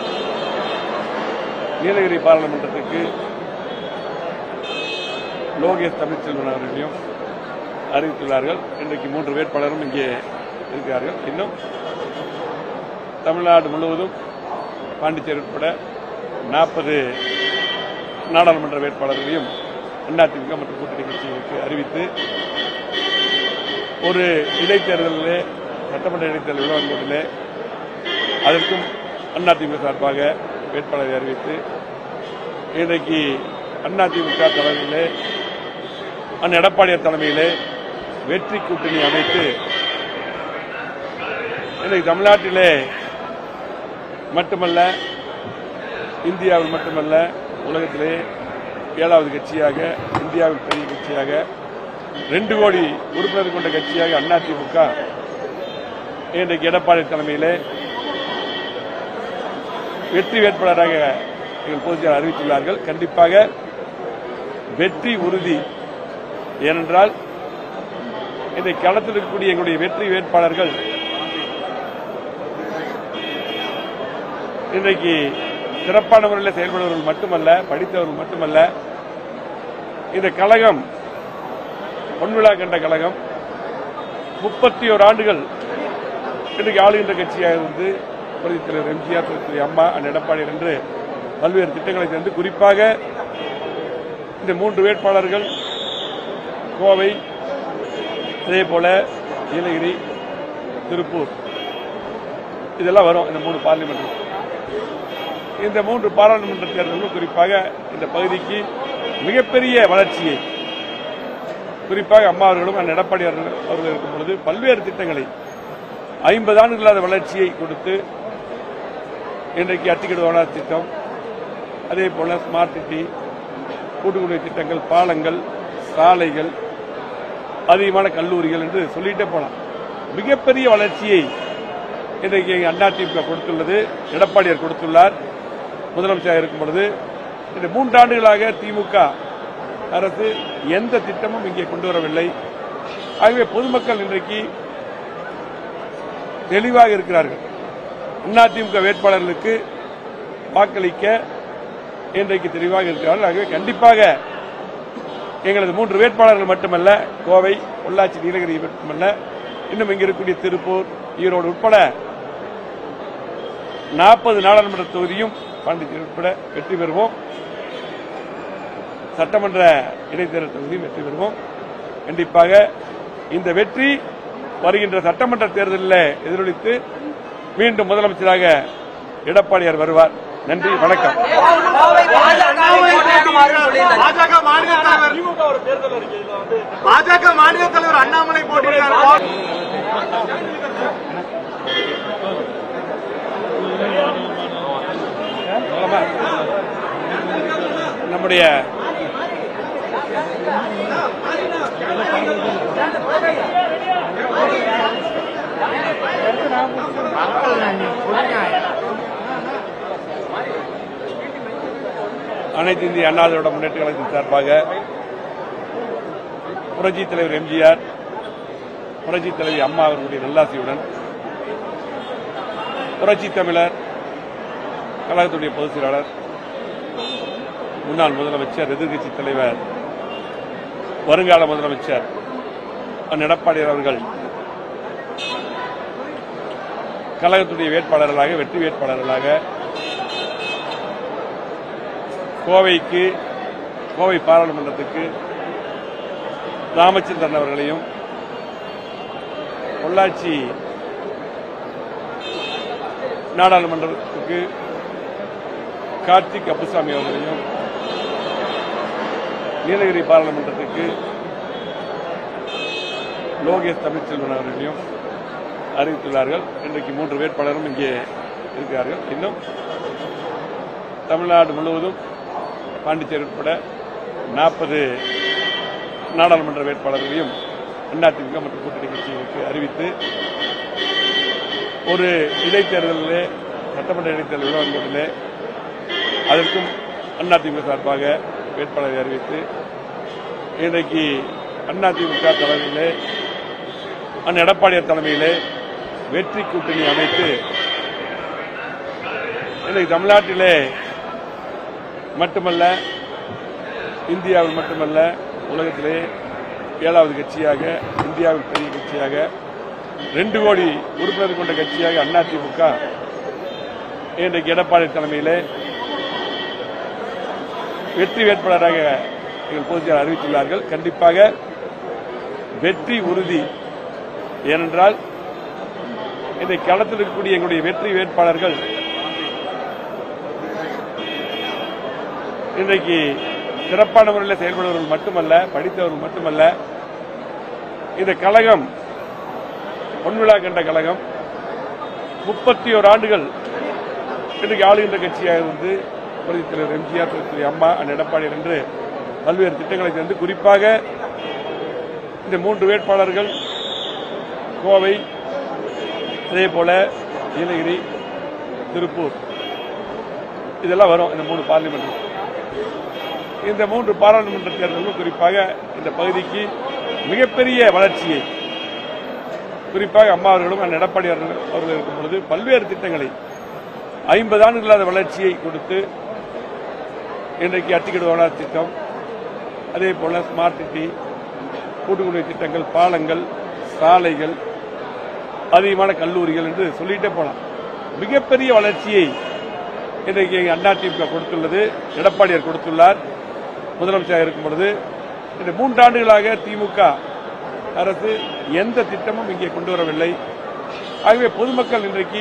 நீலகிரி பாராளுமன்றத்துக்கு லோகேஷ் தமிழ்ச்செல்வன் அவர்களையும் அறிவித்துள்ளார்கள் இன்றைக்கு மூன்று வேட்பாளரும் இங்கே இருக்கிறார்கள் இன்னும் தமிழ்நாடு முழுவதும் பாண்டிச்சேரி உட்பட நாற்பது நாடாளுமன்ற வேட்பாளர்களையும் அதிமுக மற்றும் கூட்டணி கட்சிகளுக்கு அறிவித்து ஒரு இடைத்தேர்தலிலே சட்டமன்ற இடைத்தேர்தல் விழாவிலே அதற்கும் அதிமுக சார்பாக வேட்பாளரை அறிவித்து இன்றைக்கு அதிமுக தலைமையிலே அண்ணன் எடப்பாடியார் தலைமையிலே வெற்றி கூட்டணி அமைத்து இன்றைக்கு தமிழ்நாட்டிலே மட்டுமல்ல இந்தியாவில் மட்டுமல்ல உலகத்திலே ஏழாவது கட்சியாக இந்தியாவில் பெரிய கட்சியாக ரெண்டு கோடி உறுப்பினர் கொண்ட கட்சியாக அதிமுக இன்றைக்கு எடப்பாடி தலைமையிலே வெற்றி வேட்பாளராக எங்கள் பொதுச் செயலாளர் அறிவித்துள்ளார்கள் கண்டிப்பாக வெற்றி உறுதி ஏனென்றால் இன்றைக்கு களத்தில் இருக்கக்கூடிய எங்களுடைய வெற்றி வேட்பாளர்கள் இன்றைக்கு சிறப்பான முறையில் செயல்படுபவர்கள் மட்டுமல்ல படித்தவர்கள் மட்டுமல்ல இந்த கழகம் பொன்விழா கண்ட கழகம் முப்பத்தி ஓர் ஆண்டுகள் இன்றைக்கு ஆளுகின்ற கட்சியாக இருந்து புரட்சித் தலைவர் எம்ஜிஆர் திரு அம்மா அண்ணன் எடப்பாடி என்று பல்வேறு திட்டங்களை சேர்ந்து குறிப்பாக இந்த மூன்று வேட்பாளர்கள் கோவை அதே போல நீலகிரி திருப்பூர் இதெல்லாம் வரும் இந்த மூணு பார்லிமெண்ட் இந்த மூன்று பாராளுமன்ற தேர்தலும் குறிப்பாக இந்த பகுதிக்கு மிகப்பெரிய வளர்ச்சியை குறிப்பாக அம்மா அவர்களும் அண்ணன் எடப்பாடி அவர்கள் அவர்கள் இருக்கும் பொழுது பல்வேறு திட்டங்களை ஐம்பது ஆண்டுகளாத வளர்ச்சியை கொடுத்து இன்றைக்கு அத்திக்கடு வளர்ச்சி திட்டம் அதே போல ஸ்மார்ட் சிட்டி கூட்டுக்குடி திட்டங்கள் பாலங்கள் சாலைகள் அதிகமான கல்லூரிகள் என்று சொல்லிட்டே போலாம் மிகப்பெரிய வளர்ச்சியை இன்றைக்கு அதிமுக கொடுத்துள்ளது எடப்பாடியார் கொடுத்துள்ளார் முதலமைச்சராக இருக்கும் பொழுது இந்த மூன்றாண்டுகளாக திமுக அரசு எந்த திட்டமும் இங்கே கொண்டு வரவில்லை ஆகவே பொதுமக்கள் இன்றைக்கு தெளிவாக இருக்கிறார்கள் அதிமுக வேட்பாளர்களுக்கு வாக்களிக்க இன்றைக்கு தெளிவாக இருக்கிறார்கள் ஆகவே கண்டிப்பாக எங்களது மூன்று வேட்பாளர்கள் மட்டுமல்ல கோவை பொள்ளாச்சி நீலகிரி மட்டுமல்ல இன்னும் இங்க இருக்கக்கூடிய திருப்பூர் ஈரோடு உட்பட நாற்பது நாடாளுமன்ற தொகுதியும் பாண்டிச்சேரி உட்பட வெற்றி பெறுவோம் சட்டமன்ற இடைத்தேர்தல் தொகுதியும் வெற்றி பெறுவோம் கண்டிப்பாக இந்த வெற்றி வருகின்ற சட்டமன்ற தேர்தலில் எதிரொலித்து மீண்டும் முதலமைச்சராக எடப்பாடியார் வருவார் நன்றி வணக்கம்
பாஜக மாநில தலைவர் பாஜக மாநில தலைவர் அண்ணாமலை போட்டியிட்டார்
நம்முடைய அனைத்து இந்திய அண்ணா திராவிட முன்னேற்ற கழகத்தின் சார்பாக புரட்சி தலைவர் எம்ஜிஆர் புரட்சி தலைவி அம்மா அவர்களுடைய நல்லாசியுடன் புரட்சி தமிழர் கழகத்துடைய பொதுச் செயலாளர் முன்னாள் முதலமைச்சர் எதிர்க்கட்சி தலைவர் வருங்கால முதலமைச்சர் அண்ணன் எடப்பாடியார் அவர்கள் கழகத்துடைய வேட்பாளர்களாக வெற்றி வேட்பாளர்களாக கோவைக்கு கோவை பாராளுமன்றத்துக்கு ராமச்சந்திரன் அவர்களையும் பொள்ளாச்சி நாடாளுமன்றத்துக்கு கார்த்திக் அப்புசாமி அவர்களையும் நீலகிரி பாராளுமன்றத்துக்கு லோகேஷ் தமிழ்ச்செல்வன் அவர்களையும் அறிவித்துள்ளார்கள் இன்றைக்கு மூன்று வேட்பாளரும் இங்கே இருக்கிறார்கள் இன்னும் தமிழ்நாடு முழுவதும் பாண்டிச்சேரி உட்பட நாற்பது நாடாளுமன்ற வேட்பாளர்களையும் அதிமுக மற்றும் கூட்டணி கட்சிகளுக்கு அறிவித்து ஒரு இடைத்தேர்தலிலே சட்டமன்ற இடைத்தேர்தல் விழாவிலே அதற்கும் அதிமுக சார்பாக வேட்பாளரை அறிவித்து இன்றைக்கு அதிமுக தலைமையிலே அண்ணன் எடப்பாடியார் தலைமையிலே வெற்றி கூட்டணி அமைத்து இன்றைக்கு தமிழ்நாட்டிலே மட்டுமல்ல இந்தியாவில் மட்டுமல்ல உலகத்திலே ஏழாவது கட்சியாக இந்தியாவில் பெரிய கட்சியாக ரெண்டு கோடி உறுப்பினர் கொண்ட கட்சியாக அதிமுக இன்றைக்கு எடப்பாடி தலைமையிலே வெற்றி வேட்பாளராக எங்கள் பொதுச்செயலாளர் அறிவித்துள்ளார்கள் கண்டிப்பாக வெற்றி உறுதி ஏனென்றால் இன்றைக்கு களத்தில் இருக்கக்கூடிய எங்களுடைய வெற்றி வேட்பாளர்கள் இன்றைக்கு சிறப்பான முறையில் செயல்படுபவர்கள் மட்டுமல்ல படித்தவர்கள் மட்டுமல்ல இந்த கழகம் பொன்விழா கண்ட கழகம் முப்பத்தி ஓர் ஆண்டுகள் இன்றைக்கு ஆளுகின்ற கட்சியாக இருந்து புரட்சித் தலைவர் எம்ஜிஆர் திரு அம்மா அண்ட் எடப்பாடியார் என்று பல்வேறு திட்டங்களை தந்து குறிப்பாக இந்த மூன்று வேட்பாளர்கள் கோவை அதே போல நீலகிரி திருப்பூர் இதெல்லாம் வரும் இந்த மூணு பார்லிமெண்ட் இந்த மூன்று பாராளுமன்ற தேர்தலும் குறிப்பாக இந்த பகுதிக்கு மிகப்பெரிய வளர்ச்சியை குறிப்பாக அம்மா அவர்களும் அண்ணன் எடப்பாடி அவர்கள் அவர்கள் இருக்கும் பொழுது பல்வேறு திட்டங்களை ஐம்பது ஆண்டுகளாத வளர்ச்சியை கொடுத்து இன்றைக்கு அத்திக்கடு ஓனார் திட்டம் அதே போல ஸ்மார்ட் சிட்டி கூட்டுக்குடிநீர் திட்டங்கள் பாலங்கள் சாலைகள் அதிகமான கல்லூரிகள் என்று சொல்லிட்டே போலாம் மிகப்பெரிய வளர்ச்சியை இன்றைக்கு அதிமுக கொடுத்துள்ளது எடப்பாடியார் கொடுத்துள்ளார் முதலமைச்சராக இருக்கும் பொழுது இந்த மூன்றாண்டுகளாக திமுக அரசு எந்த திட்டமும் இங்கே கொண்டு வரவில்லை ஆகவே பொதுமக்கள் இன்றைக்கு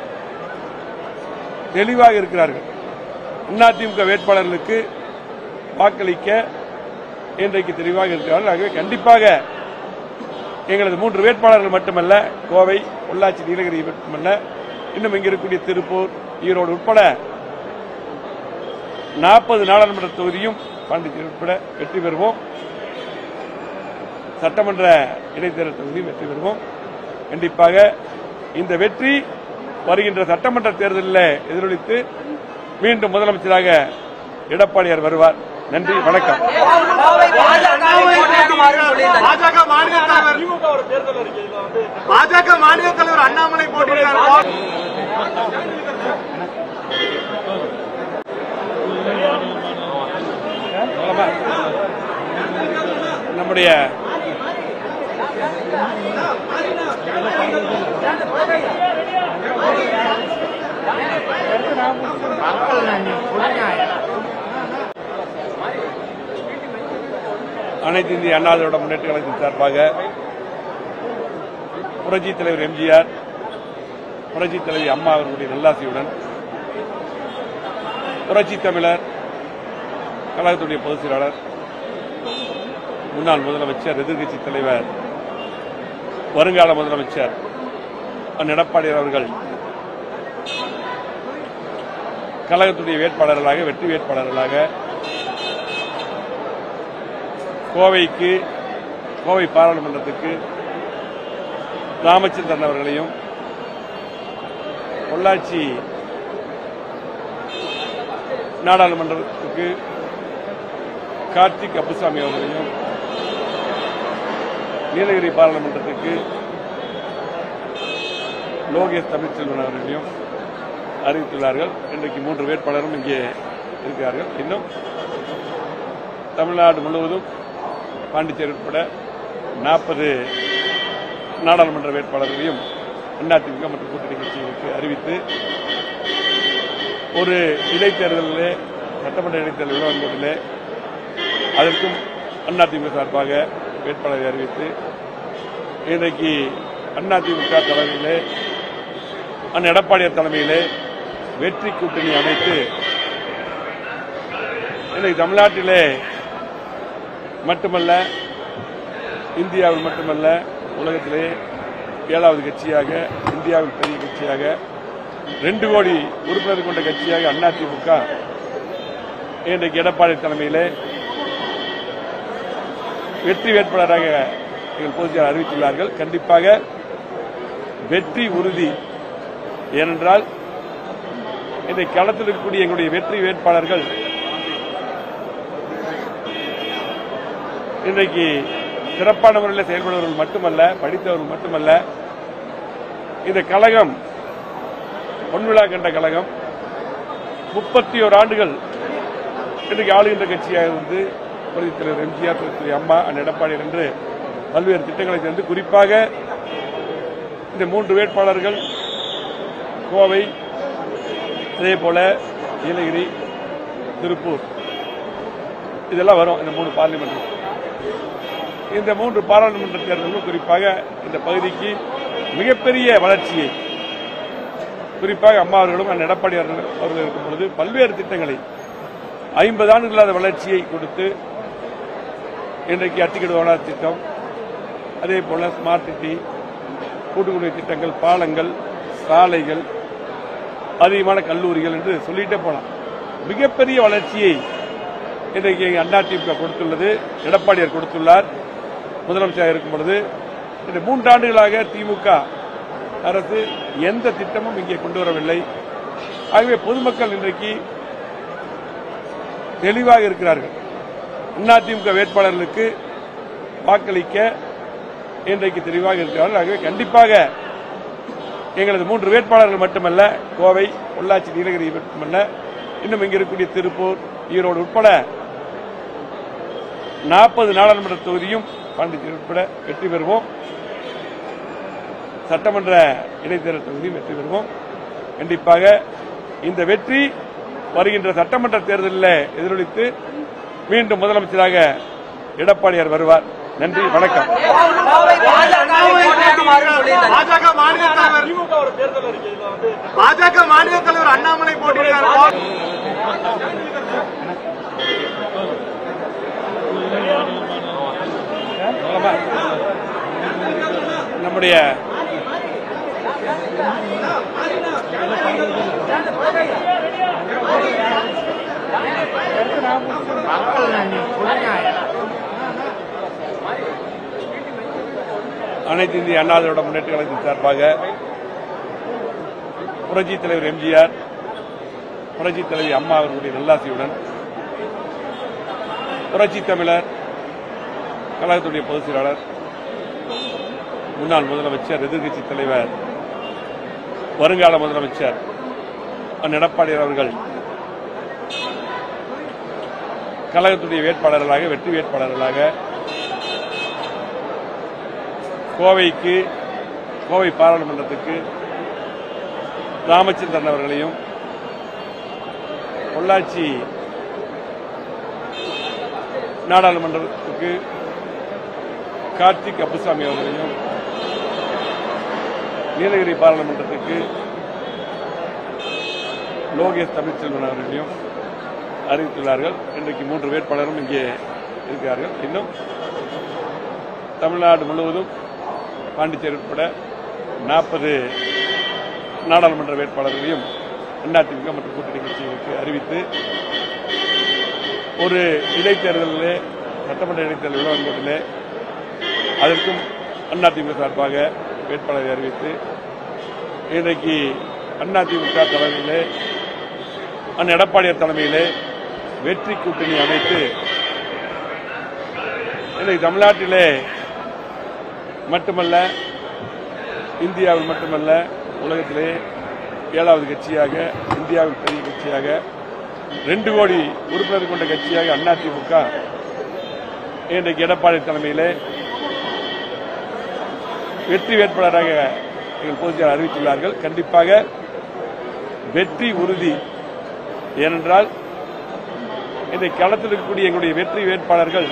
தெளிவாக இருக்கிறார்கள் அதிமுக வேட்பாளர்களுக்கு வாக்களிக்க இன்றைக்கு தெளிவாக இருக்கிறார்கள் ஆகவே கண்டிப்பாக எங்களது மூன்று வேட்பாளர்கள் மட்டுமல்ல கோவை பொள்ளாச்சி நீலகிரி மட்டுமல்ல இன்னும் இங்க இருக்கக்கூடிய திருப்பூர் ஈரோடு உட்பட நாற்பது நாடாளுமன்ற தொகுதியும் பாண்டிச்சேரி உட்பட வெற்றி பெறுவோம் சட்டமன்ற இடைத்தேர்தல் தொகுதியும் வெற்றி பெறுவோம் கண்டிப்பாக இந்த வெற்றி வருகின்ற சட்டமன்ற தேர்தலில் எதிரொலித்து மீண்டும் முதலமைச்சராக எடப்பாடியார் வருவார் நன்றி வணக்கம்
பாஜக மாநில தலைவர் பாஜக மாநில தலைவர் அண்ணாமலை போட்டியிட்டார்
மூலமா நம்முடைய அனைத்து இந்திய அண்ணா திராவிட முன்னேற்ற கழகத்தின் சார்பாக புரட்சி தலைவர் எம்ஜிஆர் புரட்சி தலைவி அம்மா அவர்களுடைய நல்லாசியுடன் புரட்சி தமிழர் கழகத்துடைய பொதுச் செயலாளர் முன்னாள் முதலமைச்சர் எதிர்க்கட்சி தலைவர் வருங்கால முதலமைச்சர் அண்ணன் எடப்பாடியார் அவர்கள் கழகத்துடைய வேட்பாளர்களாக வெற்றி வேட்பாளர்களாக கோவைக்கு கோவை பாராளுமன்றத்துக்கு ராமச்சந்திரன் அவர்களையும் பொள்ளாச்சி நாடாளுமன்றத்துக்கு கார்த்திக் அப்புசாமி அவர்களையும் நீலகிரி பாராளுமன்றத்துக்கு லோகேஷ் தமிழ்ச்செல்வன் அவர்களையும் அறிவித்துள்ளார்கள் இன்றைக்கு மூன்று வேட்பாளரும் இங்கே இருக்கிறார்கள் இன்னும் தமிழ்நாடு முழுவதும் பாண்டிச்சேரி உட்பட நாற்பது நாடாளுமன்ற வேட்பாளர்களையும் அதிமுக மற்றும் கூட்டணி கட்சிகளுக்கு அறிவித்து ஒரு இடைத்தேர்தலிலே சட்டமன்ற இடைத்தேர்தல் விழாவிலே அதற்கும் அதிமுக சார்பாக வேட்பாளரை அறிவித்து இன்றைக்கு அதிமுக தலைமையிலே அண்ணன் எடப்பாடியார் தலைமையிலே வெற்றி கூட்டணி அமைத்து இன்றைக்கு தமிழ்நாட்டிலே மட்டுமல்ல இந்தியாவில் மட்டுமல்ல உலகத்திலே ஏழாவது கட்சியாக இந்தியாவில் பெரிய கட்சியாக ரெண்டு கோடி உறுப்பினர் கொண்ட கட்சியாக அதிமுக இன்றைக்கு எடப்பாடி தலைமையிலே வெற்றி வேட்பாளராக எங்கள் பொதுச்செயலாளர் அறிவித்துள்ளார்கள் கண்டிப்பாக வெற்றி உறுதி ஏனென்றால் இன்றைக்கு களத்தில் இருக்கக்கூடிய எங்களுடைய வெற்றி வேட்பாளர்கள் இன்றைக்கு சிறப்பான முறையில் செயல்படுபவர்கள் மட்டுமல்ல படித்தவர்கள் மட்டுமல்ல இந்த கழகம் பொன்விழா கண்ட கழகம் முப்பத்தி ஓர் ஆண்டுகள் இன்றைக்கு ஆளுகின்ற கட்சியாக இருந்து புரட்சி தலைவர் எம்ஜிஆர் திரு அம்மா அண்ணன் எடப்பாடி என்று பல்வேறு திட்டங்களை சேர்ந்து குறிப்பாக இந்த மூன்று வேட்பாளர்கள் கோவை அதே போல நீலகிரி திருப்பூர் இதெல்லாம் வரும் இந்த மூணு பார்லிமெண்ட் இந்த மூன்று பாராளுமன்ற தேர்தலும் குறிப்பாக இந்த பகுதிக்கு மிகப்பெரிய வளர்ச்சியை குறிப்பாக அம்மா அவர்களும் அண்ணன் எடப்பாடி அவர்கள் அவர்கள் இருக்கும் பொழுது பல்வேறு திட்டங்களை ஐம்பது ஆண்டுகளாத வளர்ச்சியை கொடுத்து இன்றைக்கு அத்திக்கடு ஓனார் திட்டம் அதே போல ஸ்மார்ட் சிட்டி கூட்டுக்குடி திட்டங்கள் பாலங்கள் சாலைகள் அதிகமான கல்லூரிகள் என்று சொல்லிட்டே போலாம் மிகப்பெரிய வளர்ச்சியை இன்றைக்கு அதிமுக கொடுத்துள்ளது எடப்பாடியார் கொடுத்துள்ளார் முதலமைச்சராக இருக்கும் பொழுது இந்த மூன்றாண்டுகளாக திமுக அரசு எந்த திட்டமும் இங்கே கொண்டு வரவில்லை ஆகவே பொதுமக்கள் இன்றைக்கு தெளிவாக இருக்கிறார்கள் அதிமுக வேட்பாளர்களுக்கு வாக்களிக்க இன்றைக்கு தெளிவாக இருக்கிறார்கள் ஆகவே கண்டிப்பாக எங்களது மூன்று வேட்பாளர்கள் மட்டுமல்ல கோவை பொள்ளாச்சி நீலகிரி மட்டுமல்ல இன்னும் இங்க இருக்கக்கூடிய திருப்பூர் ஈரோடு உட்பட நாற்பது நாடாளுமன்ற தொகுதியும் பாண்டிச்சேரி உட்பட வெற்றி பெறுவோம் சட்டமன்ற இடைத்தேர்தல் தொகுதியும் வெற்றி பெறுவோம் கண்டிப்பாக இந்த வெற்றி வருகின்ற சட்டமன்ற தேர்தலில் எதிரொலித்து மீண்டும் முதலமைச்சராக எடப்பாடியார் வருவார் நன்றி வணக்கம்
பாஜக மாநில தலைவர் பாஜக மாநில தலைவர் அண்ணாமலை போட்டியிட்டார்
நம்முடைய அனைத்து இந்திய அண்ணா திராவிட முன்னேற்ற கழகத்தின் சார்பாக புரட்சி தலைவர் எம்ஜிஆர் புரட்சி தலைவி அம்மா அவர்களுடைய நல்லாசியுடன் புரட்சி தமிழர் கழகத்துடைய பொதுச் செயலாளர் முன்னாள் முதலமைச்சர் எதிர்க்கட்சி தலைவர் வருங்கால முதலமைச்சர் அண்ணன் எடப்பாடியார் அவர்கள் கழகத்துடைய வேட்பாளர்களாக வெற்றி வேட்பாளர்களாக கோவைக்கு கோவை பாராளுமன்றத்துக்கு ராமச்சந்திரன் அவர்களையும் பொள்ளாச்சி நாடாளுமன்றத்துக்கு கார்த்திக் அப்புசாமி அவர்களையும் நீலகிரி பாராளுமன்றத்துக்கு லோகேஷ் தமிழ்ச்செல்வன் அவர்களையும் அறிவித்துள்ளார்கள் இன்றைக்கு மூன்று வேட்பாளரும் இங்கே இருக்கிறார்கள் இன்னும் தமிழ்நாடு முழுவதும் பாண்டிச்சேரி உட்பட நாற்பது நாடாளுமன்ற வேட்பாளர்களையும் அதிமுக மற்றும் கூட்டணி கட்சிகளுக்கு அறிவித்து ஒரு இடைத்தேர்தலிலே சட்டமன்ற இடைத்தேர்தல் விளம்பரத்திலே அதற்கும் அதிமுக சார்பாக வேட்பாளரை அறிவித்து இன்றைக்கு அதிமுக தலைமையிலே அண்ணன் எடப்பாடியார் தலைமையிலே வெற்றி கூட்டணி அமைத்து இன்றைக்கு தமிழ்நாட்டிலே மட்டுமல்ல இந்தியாவில் மட்டுமல்ல உலகத்திலே ஏழாவது கட்சியாக இந்தியாவில் பெரிய கட்சியாக ரெண்டு கோடி உறுப்பினர் கொண்ட கட்சியாக அதிமுக இன்றைக்கு எடப்பாடி தலைமையிலே வெற்றி வேட்பாளராக எங்கள் பொதுச்செயலாளர் அறிவித்துள்ளார்கள் கண்டிப்பாக வெற்றி உறுதி ஏனென்றால் இன்றைக்கு களத்தில் இருக்கக்கூடிய எங்களுடைய வெற்றி வேட்பாளர்கள்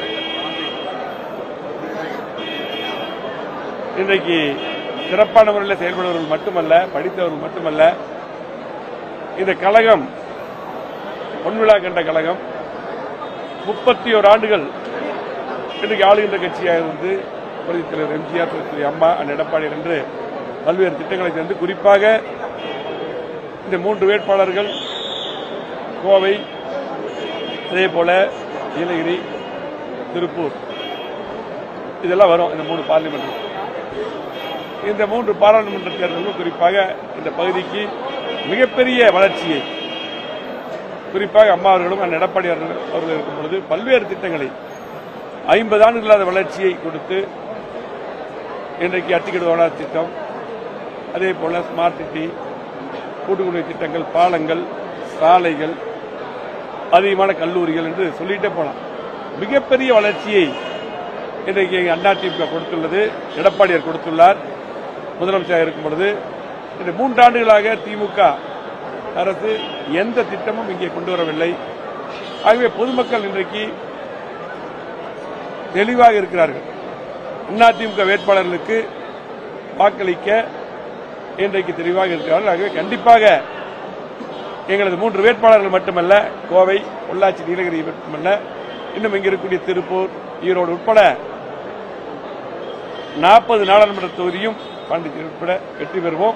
இன்றைக்கு சிறப்பான முறையில் செயல்படுவர்கள் மட்டுமல்ல படித்தவர்கள் மட்டுமல்ல இந்த கழகம் பொன்விழா கண்ட கழகம் முப்பத்தி ஓர் ஆண்டுகள் இன்றைக்கு ஆளுகின்ற கட்சியாக இருந்து புரட்சி தலைவர் எம்ஜிஆர் திரு அம்மா அண்ணன் எடப்பாடி என்று பல்வேறு திட்டங்களை சேர்ந்து குறிப்பாக இந்த மூன்று வேட்பாளர்கள் கோவை அதே போல நீலகிரி திருப்பூர் இதெல்லாம் வரும் இந்த மூணு பார்லிமெண்ட் இந்த மூன்று பாராளுமன்ற தேர்தலும் குறிப்பாக இந்த பகுதிக்கு மிகப்பெரிய வளர்ச்சியை குறிப்பாக அம்மா அவர்களும் அண்ணன் எடப்பாடி அவர்கள் அவர்கள் இருக்கும் பொழுது பல்வேறு திட்டங்களை ஐம்பது ஆண்டுகளாத வளர்ச்சியை கொடுத்து இன்றைக்கு அத்திக்கடு ஓனார் திட்டம் அதே போல ஸ்மார்ட் சிட்டி கூட்டுக்குடி திட்டங்கள் பாலங்கள் சாலைகள் அதிகமான கல்லூரிகள் என்று சொல்லிட்டே போலாம் மிகப்பெரிய வளர்ச்சியை இன்றைக்கு அதிமுக கொடுத்துள்ளது எடப்பாடியார் கொடுத்துள்ளார் முதலமைச்சராக இருக்கும் பொழுது இந்த மூன்றாண்டுகளாக திமுக அரசு எந்த திட்டமும் இங்கே கொண்டு வரவில்லை ஆகவே பொதுமக்கள் இன்றைக்கு தெளிவாக இருக்கிறார்கள் அதிமுக வேட்பாளர்களுக்கு வாக்களிக்க இன்றைக்கு தெளிவாக இருக்கிறார்கள் ஆகவே கண்டிப்பாக எங்களது மூன்று வேட்பாளர்கள் மட்டுமல்ல கோவை பொள்ளாச்சி நீலகிரி மட்டுமல்ல இன்னும் இங்க இருக்கக்கூடிய திருப்பூர் ஈரோடு உட்பட நாற்பது நாடாளுமன்ற தொகுதியும் பாண்டிச்சேரி உட்பட வெற்றி பெறுவோம்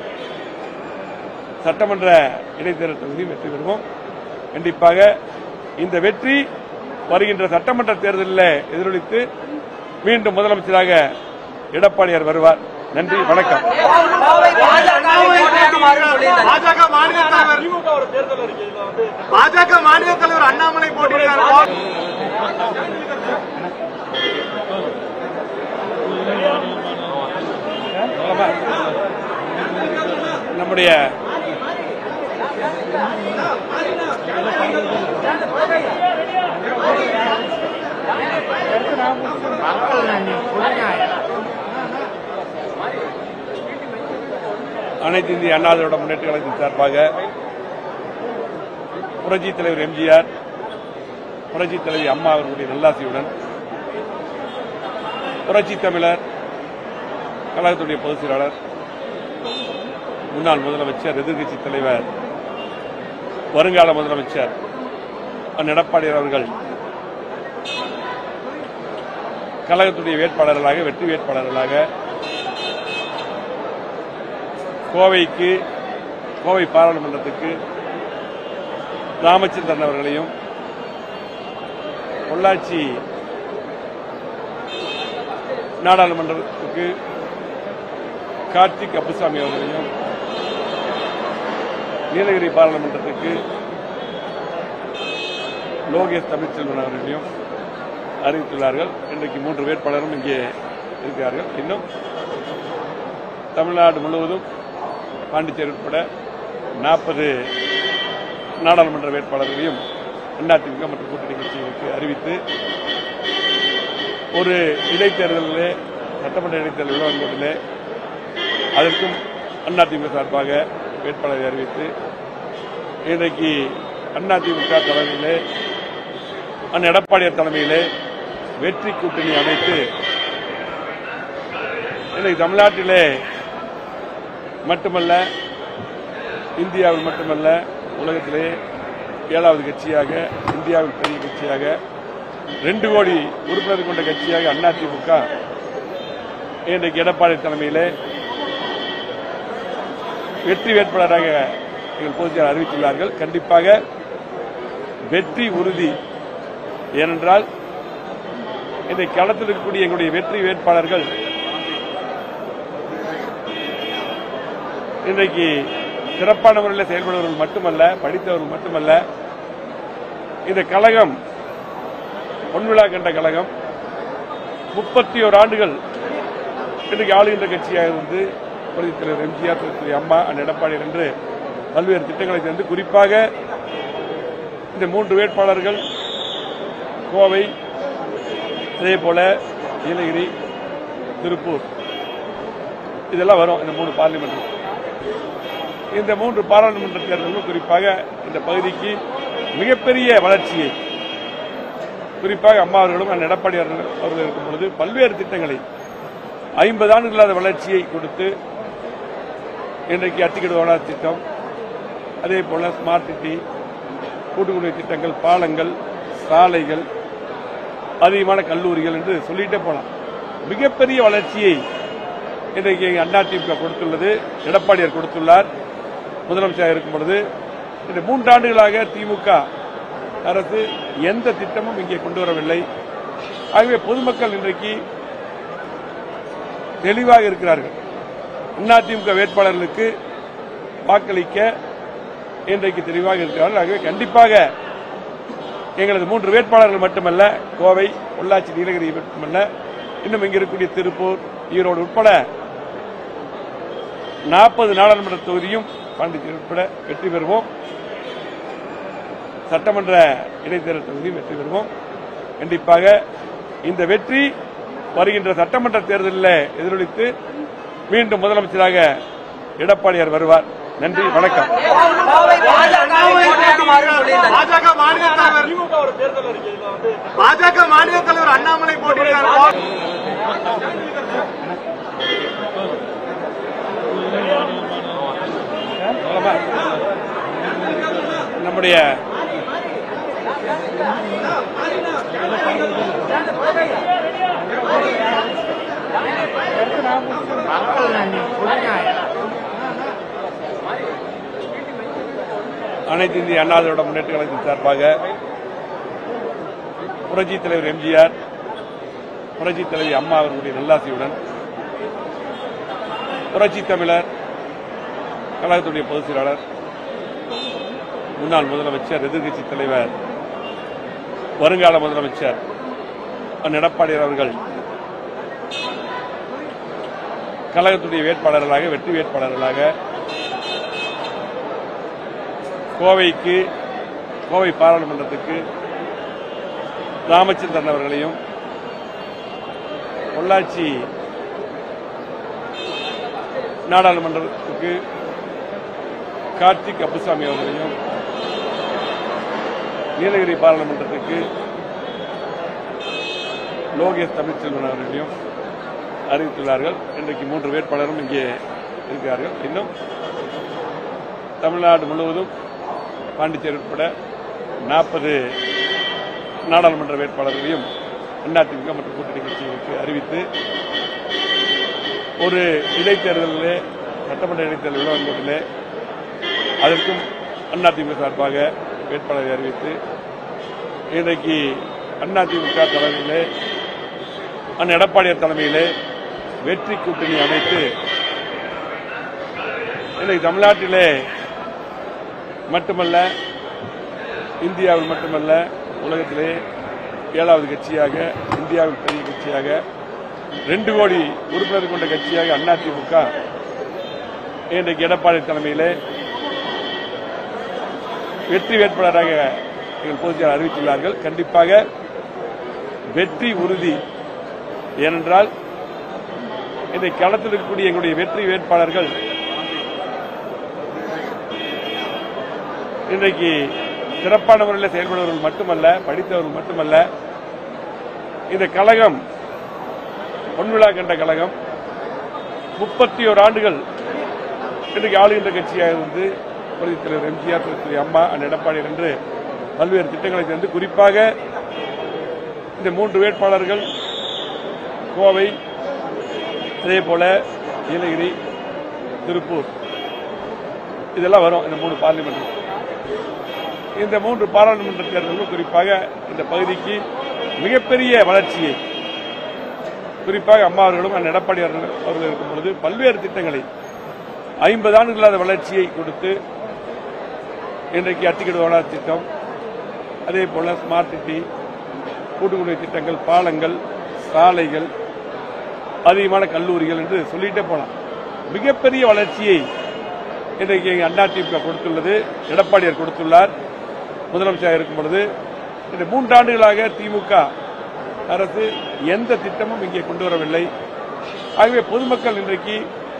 சட்டமன்ற இடைத்தேர்தல் தொகுதியும் வெற்றி பெறுவோம் கண்டிப்பாக இந்த வெற்றி வருகின்ற சட்டமன்ற தேர்தலில் எதிரொலித்து மீண்டும் முதலமைச்சராக எடப்பாடியார் வருவார் நன்றி வணக்கம்
பாஜக மாநில தலைவர் பாஜக மாநில தலைவர் அண்ணாமலை போட்டியிடுறார்
நம்முடைய அனைத்து இந்திய அண்ணா திராவிட முன்னேற்ற கழகத்தின் சார்பாக புரட்சி தலைவர் எம்ஜிஆர் புரட்சி தலைவி அம்மா அவர்களுடைய நல்லாசியுடன் புரட்சி தமிழர் கழகத்துடைய பொதுச் செயலாளர் முன்னாள் முதலமைச்சர் எதிர்க்கட்சி தலைவர் வருங்கால முதலமைச்சர் அண்ணன் எடப்பாடியார் அவர்கள் கழகத்துடைய வேட்பாளர்களாக வெற்றி வேட்பாளர்களாக கோவைக்கு கோவை பாராளுமன்றத்துக்கு ராமச்சந்திரன் அவர்களையும் பொள்ளாச்சி நாடாளுமன்றத்துக்கு கார்த்திக் அப்புசாமி அவர்களையும் நீலகிரி பாராளுமன்றத்துக்கு லோகேஷ் தமிழ்ச்செல்வன் அவர்களையும் அறிவித்துள்ளார்கள் இன்றைக்கு மூன்று வேட்பாளரும் இங்கே இருக்கிறார்கள் இன்னும் தமிழ்நாடு முழுவதும் பாண்டிச்சேரி உட்பட நாற்பது நாடாளுமன்ற வேட்பாளர்களையும் அதிமுக மற்றும் கூட்டணி கட்சிகளுக்கு அறிவித்து ஒரு இடைத்தேர்தலிலே சட்டமன்ற இடைத்தேர்தல் விவகாரங்களிலே அதற்கும் அதிமுக சார்பாக வேட்பாளரை அறிவித்து இன்றைக்கு அதிமுக தலைமையிலே அண்ணன் எடப்பாடியார் தலைமையிலே வெற்றி கூட்டணி அமைத்து இன்றைக்கு தமிழ்நாட்டிலே மட்டுமல்ல இந்தியாவில் மட்டுமல்ல உலகத்திலே ஏழாவது கட்சியாக இந்தியாவில் பெரிய கட்சியாக ரெண்டு கோடி உறுப்பினர் கொண்ட கட்சியாக அதிமுக இன்றைக்கு எடப்பாடி தலைமையிலே வெற்றி வேட்பாளராக எங்கள் பொதுச்செயலாளர் அறிவித்துள்ளார்கள் கண்டிப்பாக வெற்றி உறுதி ஏனென்றால் இன்றைக்கு களத்தில் இருக்கக்கூடிய எங்களுடைய வெற்றி வேட்பாளர்கள் இன்றைக்கு சிறப்பான முறையில் செயல்படுபவர்கள் மட்டுமல்ல படித்தவர்கள் மட்டுமல்ல இந்த கழகம் பொன்விழா கண்ட கழகம் முப்பத்தி ஓர் ஆண்டுகள் இன்றைக்கு ஆளுகின்ற கட்சியாக இருந்து புரட்சித் தலைவர் எம்ஜிஆர் திரு அம்மா அண்ணன் எடப்பாடி என்று பல்வேறு திட்டங்களை தந்து குறிப்பாக இந்த மூன்று வேட்பாளர்கள் கோவை அதே போல நீலகிரி திருப்பூர் இதெல்லாம் வரும் இந்த மூணு பார்லிமெண்ட் இந்த மூன்று பாராளுமன்ற தேர்தலும் குறிப்பாக இந்த பகுதிக்கு மிகப்பெரிய வளர்ச்சியை குறிப்பாக அம்மா அவர்களும் அண்ணன் எடப்பாடி அவர்கள் அவர்கள் இருக்கும் பொழுது பல்வேறு திட்டங்களை ஐம்பது ஆண்டுகளாத வளர்ச்சியை கொடுத்து இன்றைக்கு அத்திக்கடு வளர்ச்சி திட்டம் அதே போல ஸ்மார்ட் சிட்டி கூட்டுக்குடி திட்டங்கள் பாலங்கள் சாலைகள் அதிகமான கல்லூரிகள் என்று சொல்லிட்டே போலாம் மிகப்பெரிய வளர்ச்சியை இன்றைக்கு அதிமுக கொடுத்துள்ளது எடப்பாடியார் கொடுத்துள்ளார் முதலமைச்சராக இருக்கும் பொழுது இந்த மூன்றாண்டுகளாக திமுக அரசு எந்த திட்டமும் இங்கே கொண்டு வரவில்லை ஆகவே பொதுமக்கள் இன்றைக்கு தெளிவாக இருக்கிறார்கள் அதிமுக வேட்பாளர்களுக்கு வாக்களிக்க இன்றைக்கு தெளிவாக இருக்கிறார்கள் ஆகவே கண்டிப்பாக எங்களது மூன்று வேட்பாளர்கள் மட்டுமல்ல கோவை பொள்ளாச்சி நீலகிரி மட்டுமல்ல இன்னும் இங்க இருக்கக்கூடிய திருப்பூர் ஈரோடு உட்பட நாற்பது நாடாளுமன்ற தொகுதியும் பாண்டிச்சேரி உட்பட வெற்றி பெறுவோம் சட்டமன்ற இடைத்தேர்தல் தொகுதியும் வெற்றி பெறுவோம் கண்டிப்பாக இந்த வெற்றி வருகின்ற சட்டமன்ற தேர்தலில் எதிரொலித்து மீண்டும் முதலமைச்சராக எடப்பாடியார் வருவார் நன்றி வணக்கம்
பாஜக மாநில தலைவர் பாஜக மாநில தலைவர் அண்ணாமலை போட்டியிட்டார்
நம்முடைய அனைத்து இந்திய அண்ணா திராவிட முன்னேற்ற கழகத்தின் சார்பாக புரட்சித் தலைவர் எம்ஜிஆர் புரட்சித் தலைவி அம்மா அவர்களுடைய நல்லாசியுடன் புரட்சி தமிழர் கழகத்துடைய பொதுச் செயலாளர் முன்னாள் முதலமைச்சர் எதிர்க்கட்சி தலைவர் வருங்கால முதலமைச்சர் அண்ணன் எடப்பாடியார் அவர்கள் கழகத்துடைய வேட்பாளர்களாக வெற்றி வேட்பாளர்களாக கோவைக்கு கோவை பாராளுமன்றத்துக்கு ராமச்சந்திரன் அவர்களையும் பொள்ளாச்சி நாடாளுமன்றத்துக்கு கார்த்திக் அப்புசாமி அவர்களையும் நீலகிரி பாராளுமன்றத்துக்கு லோகேஷ் தமிழ்ச்செல்வன் அவர்களையும் அறிவித்துள்ளார்கள் இன்றைக்கு மூன்று வேட்பாளரும் இங்கே இருக்கிறார்கள் இன்னும் தமிழ்நாடு முழுவதும் பாண்டிச்சேரி உட்பட நாற்பது நாடாளுமன்ற வேட்பாளர்களையும் அதிமுக மற்றும் கூட்டணி கட்சிகளுக்கு அறிவித்து ஒரு இடைத்தேர்தலிலே சட்டமன்ற இடைத்தேர்தல் விளம்பரத்திலே அதற்கும் அதிமுக சார்பாக வேட்பாளரை அறிவித்து இன்றைக்கு அதிமுக தலைமையிலே அண்ணன் எடப்பாடியார் தலைமையிலே வெற்றி கூட்டணி அமைத்து இன்றைக்கு தமிழ்நாட்டிலே மட்டுமல்ல இந்தியாவில் மட்டுமல்ல உலகத்திலே ஏழாவது கட்சியாக இந்தியாவில் பெரிய கட்சியாக ரெண்டு கோடி உறுப்பினர் கொண்ட கட்சியாக அதிமுக இன்றைக்கு எடப்பாடி தலைமையிலே வெற்றி வேட்பாளராக எங்கள் பொதுச்செயலாளர் அறிவித்துள்ளார்கள் கண்டிப்பாக வெற்றி உறுதி ஏனென்றால் இன்றைக்கு களத்தில் இருக்கக்கூடிய எங்களுடைய வெற்றி வேட்பாளர்கள் இன்றைக்கு சிறப்பான முறையில் செயல்படுவர்கள் மட்டுமல்ல படித்தவர்கள் மட்டுமல்ல இந்த கழகம் பொன்விழா கண்ட கழகம் முப்பத்தி ஓர் ஆண்டுகள் இன்றைக்கு ஆளுகின்ற கட்சியாக இருந்து புரட்சித் தலைவர் எம்ஜிஆர் திரு அம்மா அண்ட் எடப்பாடி என்று பல்வேறு திட்டங்களை சேர்ந்து குறிப்பாக இந்த மூன்று வேட்பாளர்கள் கோவை அதே போல நீலகிரி திருப்பூர் இதெல்லாம் வரும் இந்த மூணு பார்லிமெண்ட் இந்த மூன்று பாராளுமன்ற தேர்தலும் குறிப்பாக இந்த பகுதிக்கு மிகப்பெரிய வளர்ச்சியை குறிப்பாக அம்மா அவர்களும் அண்ணன் எடப்பாடி அவர்கள் அவர்கள் இருக்கும் பொழுது பல்வேறு திட்டங்களை ஐம்பது ஆண்டுகள் இல்லாத வளர்ச்சியை கொடுத்து இன்றைக்கு அத்திக்கடு வளர்ச்சி திட்டம் அதே போல ஸ்மார்ட் சிட்டி கூட்டுக்குடி திட்டங்கள் பாலங்கள் சாலைகள் அதிகமான கல்லூரிகள் என்று சொல்லிட்டே போலாம் மிகப்பெரிய வளர்ச்சியை இன்றைக்கு எங்கள் அதிமுக கொடுத்துள்ளது எடப்பாடியார் கொடுத்துள்ளார் முதலமைச்சராக இருக்கும் பொழுது இந்த மூன்றாண்டுகளாக திமுக அரசு எந்த திட்டமும் இங்கே கொண்டு வரவில்லை ஆகவே பொதுமக்கள் இன்றைக்கு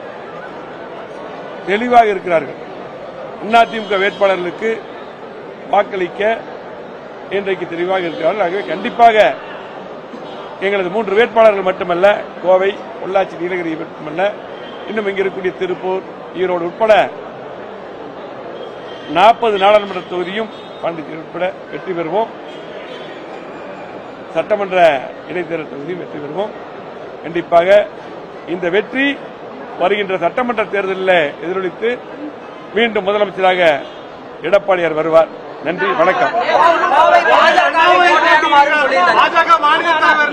தெளிவாக இருக்கிறார்கள் அதிமுக வேட்பாளர்களுக்கு வாக்களிக்க இன்றைக்கு தெளிவாக இருக்கிறார்கள் ஆகவே கண்டிப்பாக எங்களது மூன்று வேட்பாளர்கள் மட்டுமல்ல கோவை பொள்ளாச்சி நீலகிரி மட்டுமல்ல இன்னும் இங்கே இருக்கக்கூடிய திருப்பூர் ஈரோடு உட்பட நாற்பது நாடாளுமன்ற தொகுதியும் பாண்டிச்சேரி உட்பட வெற்றி பெறுவோம் சட்டமன்ற இடைத்தேர்தல் தொகுதியும் வெற்றி பெறுவோம் கண்டிப்பாக இந்த வெற்றி வருகின்ற சட்டமன்ற தேர்தலில் எதிரொலித்து மீண்டும் முதலமைச்சராக எடப்பாடியார் வருவார் நன்றி வணக்கம்
பாஜக மாநில தலைவர்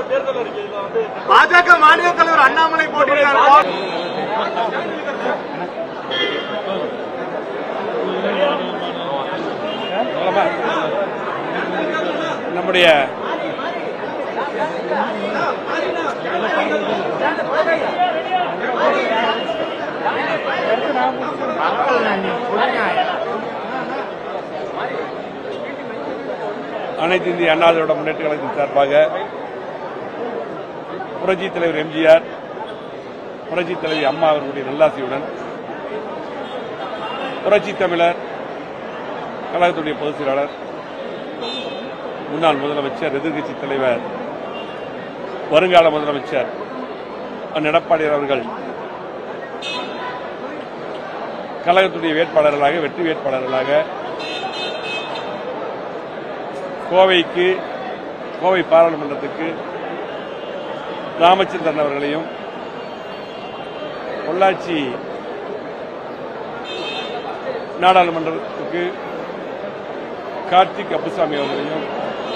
பாஜக மாநில தலைவர் அண்ணாமலை போட்டியிட்டார்
சொல்லமா? நம்முடைய அனைத்து இந்திய அண்ணா திராவிட முன்னேற்ற கழகத்தின் சார்பாக புரட்சி தலைவர் எம்ஜிஆர் புரட்சி தலைவி அம்மா அவர்களுடைய நல்லாசியுடன் புரட்சி தமிழர் கழகத்துடைய பொதுச் செயலாளர் முன்னாள் முதலமைச்சர் எதிர்க்கட்சி தலைவர் வருங்கால முதலமைச்சர் அண்ணன் எடப்பாடியார் அவர்கள் கழகத்துடைய வேட்பாளர்களாக வெற்றி வேட்பாளர்களாக கோவைக்கு கோவை பாராளுமன்றத்துக்கு ராமச்சந்திரன் அவர்களையும் பொள்ளாச்சி நாடாளுமன்றத்துக்கு கார்த்திக் அப்புசாமி அவர்களையும்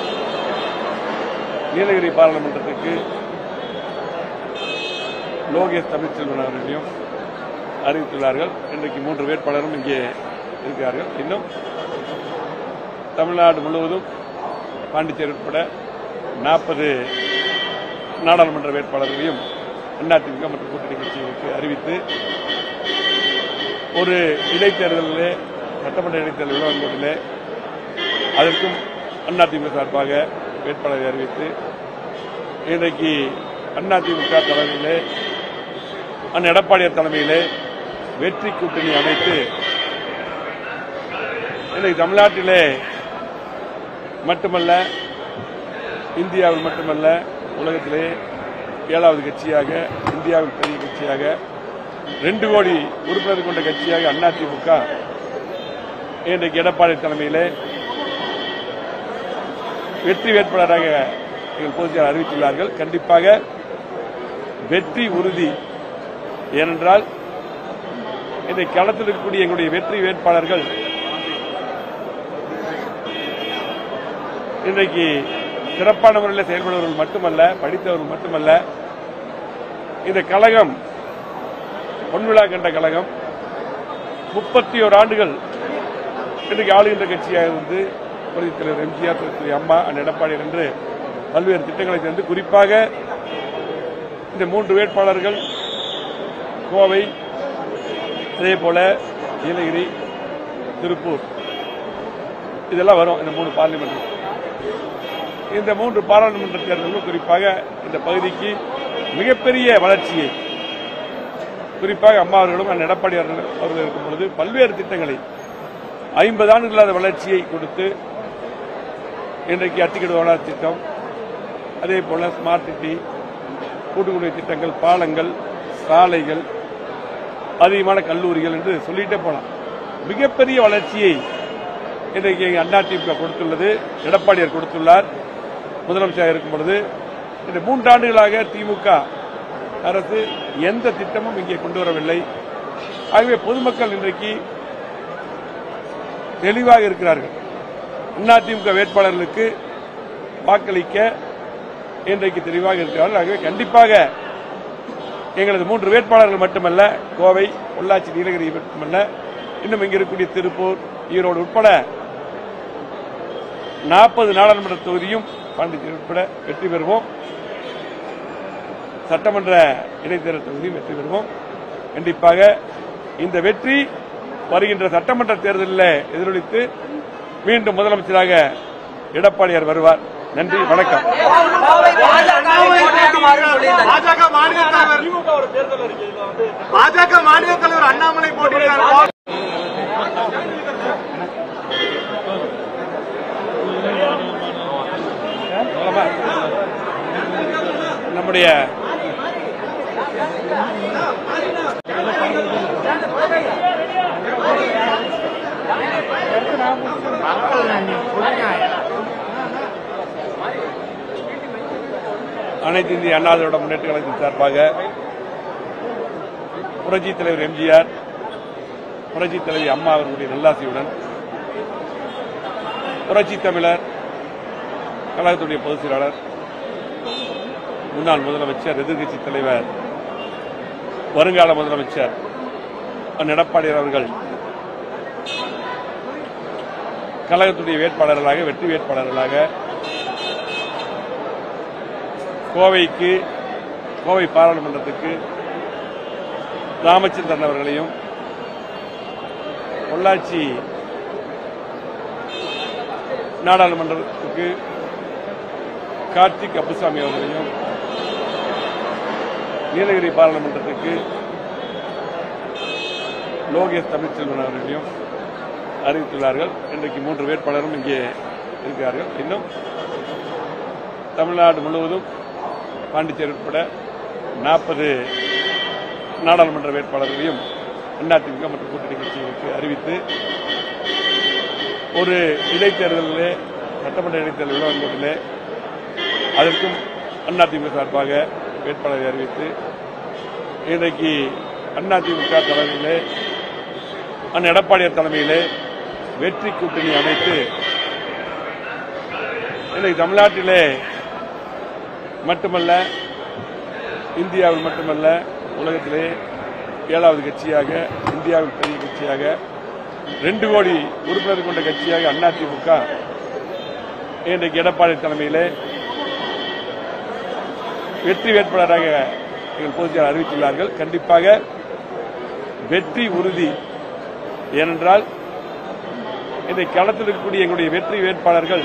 நீலகிரி பாராளுமன்றத்துக்கு லோகேஷ் தமிழ்ச்செல்வன் அவர்களையும் அறிவித்துள்ளார்கள் இன்றைக்கு மூன்று வேட்பாளரும் இங்கே இருக்கிறார்கள் இன்னும் தமிழ்நாடு முழுவதும் பாண்டிச்சேரி உட்பட நாற்பது நாடாளுமன்ற வேட்பாளர்களையும் அதிமுக மற்றும் கூட்டணி கட்சிகளுக்கு அறிவித்து ஒரு இடைத்தேர்தலிலே சட்டமன்ற இடைத்தேர்தல் விளம்பரத்திலே அதற்கும் அதிமுக சார்பாக வேட்பாளரை அறிவித்து இன்றைக்கு அதிமுக தலைமையிலே அண்ணன் எடப்பாடியார் தலைமையிலே வெற்றி கூட்டணி அமைத்து இன்றைக்கு தமிழ்நாட்டிலே மட்டுமல்ல இந்தியாவில் மட்டுமல்ல உலகத்திலே ஏழாவது கட்சியாக இந்தியாவில் பெரிய கட்சியாக ரெண்டு கோடி உறுப்பினர் கொண்ட கட்சியாக அதிமுக இன்றைக்கு எடப்பாடி தலைமையிலே வெற்றி வேட்பாளராக எங்கள் பொதுச் செயலாளர் அறிவித்துள்ளார்கள் கண்டிப்பாக வெற்றி உறுதி ஏனென்றால் இன்றைக்கு களத்தில் இருக்கக்கூடிய எங்களுடைய வெற்றி வேட்பாளர்கள் இன்றைக்கு சிறப்பான முறையில் செயல்படுபவர்கள் மட்டுமல்ல படித்தவர்கள் மட்டுமல்ல இந்த கழகம் பொன்விழா கண்ட கழகம் முப்பத்தி ஓரு ஆண்டுகள் இன்றைக்கு ஆளுகின்ற கட்சியாக இருந்து புரட்சி தலைவர் எம்ஜிஆர் திரு அம்மா அண்ணன் எடப்பாடி என்று பல்வேறு திட்டங்களை சேர்ந்து குறிப்பாக இந்த மூன்று வேட்பாளர்கள் கோவை அதே போல நீலகிரி திருப்பூர் இதெல்லாம் வரும் இந்த மூணு பார்லிமெண்ட் இந்த மூன்று பாராளுமன்ற தேர்தல்களும் குறிப்பாக இந்த பகுதிக்கு மிகப்பெரிய வளர்ச்சியை குறிப்பாக அம்மா அவர்களும் அண்ணன் எடப்பாடி அவர்கள் அவர்கள் இருக்கும் பொழுது பல்வேறு திட்டங்களை ஐம்பது ஆண்டுகளாத வளர்ச்சியை கொடுத்து இன்றைக்கு அத்திக்கடு வளர்ச்சி திட்டம் அதே போல ஸ்மார்ட் சிட்டி கூட்டுக்குடி திட்டங்கள் பாலங்கள் சாலைகள் அதிகமான கல்லூரிகள் என்று சொல்லிட்டே போலாம் மிகப்பெரிய வளர்ச்சியை இன்றைக்கு அதிமுக கொடுத்துள்ளது எடப்பாடியார் கொடுத்துள்ளார் முதலமைச்சராக இருக்கும் பொழுது இந்த மூன்றாண்டுகளாக திமுக அரசு எந்த திட்டமும் இங்கே கொண்டு வரவில்லை ஆகவே பொதுமக்கள் இன்றைக்கு தெளிவாக இருக்கிறார்கள் அதிமுக வேட்பாளர்களுக்கு வாக்களிக்க இன்றைக்கு தெளிவாக இருக்கிறார்கள் ஆகவே கண்டிப்பாக எங்களது மூன்று வேட்பாளர்கள் மட்டுமல்ல கோவை பொள்ளாச்சி நீலகிரி மட்டுமல்ல இன்னும் இங்க இருக்கக்கூடிய திருப்பூர் ஈரோடு உட்பட நாற்பது நாடாளுமன்ற தொகுதியும் பாண்டிச்சேரி உட்பட வெற்றி பெறுவோம் சட்டமன்ற இடைத்தேர்தல் தொகுதியும் வெற்றி பெறுவோம் கண்டிப்பாக இந்த வெற்றி வருகின்ற சட்டமன்ற தேர்தலில் எதிரொலித்து மீண்டும் முதலமைச்சராக எடப்பாடியார் வருவார் நன்றி வணக்கம்
பாஜக மாநில தலைவர் பாஜக மாநில தலைவர் அண்ணாமலை போட்டியிடுறார்
நம்முடைய அனைத்து இந்திய அண்ணா திராவிட முன்னேற்ற கழகத்தின் சார்பாக புரட்சி தலைவர் எம்ஜிஆர் புரட்சி தலைவி அம்மா அவர்களுடைய நல்லாசியுடன் புரட்சி தமிழர் கழகத்துடைய பொதுச் செயலாளர் முன்னாள் முதலமைச்சர் எதிர்க்கட்சி தலைவர் வருங்கால முதலமைச்சர் அண்ணன் எடப்பாடியார் அவர்கள் கழகத்துடைய வேட்பாளர்களாக வெற்றி வேட்பாளர்களாக கோவைக்கு கோவை பாராளுமன்றத்துக்கு ராமச்சந்திரன் அவர்களையும் பொள்ளாச்சி நாடாளுமன்றத்துக்கு கார்த்திக் அப்புசாமி அவர்களையும் நீலகிரி பாராளுமன்றத்துக்கு லோகேஷ் தமிழ்ச்செல்வன் அவர்களையும் அறிவித்துள்ளார்கள் இன்றைக்கு மூன்று வேட்பாளரும் இங்கே இருக்கிறார்கள் இன்னும் தமிழ்நாடு முழுவதும் பாண்டிச்சேரி உட்பட நாற்பது நாடாளுமன்ற வேட்பாளர்களையும் அதிமுக மற்றும் கூட்டணி கட்சிகளுக்கு அறிவித்து ஒரு இடைத்தேர்தலிலே சட்டமன்ற இடைத்தேர்தல் விளம்பரத்திலே அதற்கும் அதிமுக சார்பாக வேட்பாளரை அறிவித்து இன்றைக்கு அதிமுக தலைமையிலே அண்ணன் எடப்பாடியார் தலைமையிலே வெற்றி கூட்டணி அமைத்து இன்றைக்கு தமிழ்நாட்டிலே மட்டுமல்ல இந்தியாவில் மட்டுமல்ல உலகத்திலே ஏழாவது கட்சியாக இந்தியாவில் பெரிய கட்சியாக ரெண்டு கோடி உறுப்பினர் கொண்ட கட்சியாக அதிமுக இன்றைக்கு எடப்பாடி தலைமையிலே வெற்றி வேட்பாளராக எங்கள் பொதுச் செயலாளர் அறிவித்துள்ளார்கள் கண்டிப்பாக வெற்றி உறுதி ஏனென்றால் இன்றைக்கு களத்தில் இருக்கக்கூடிய எங்களுடைய வெற்றி வேட்பாளர்கள்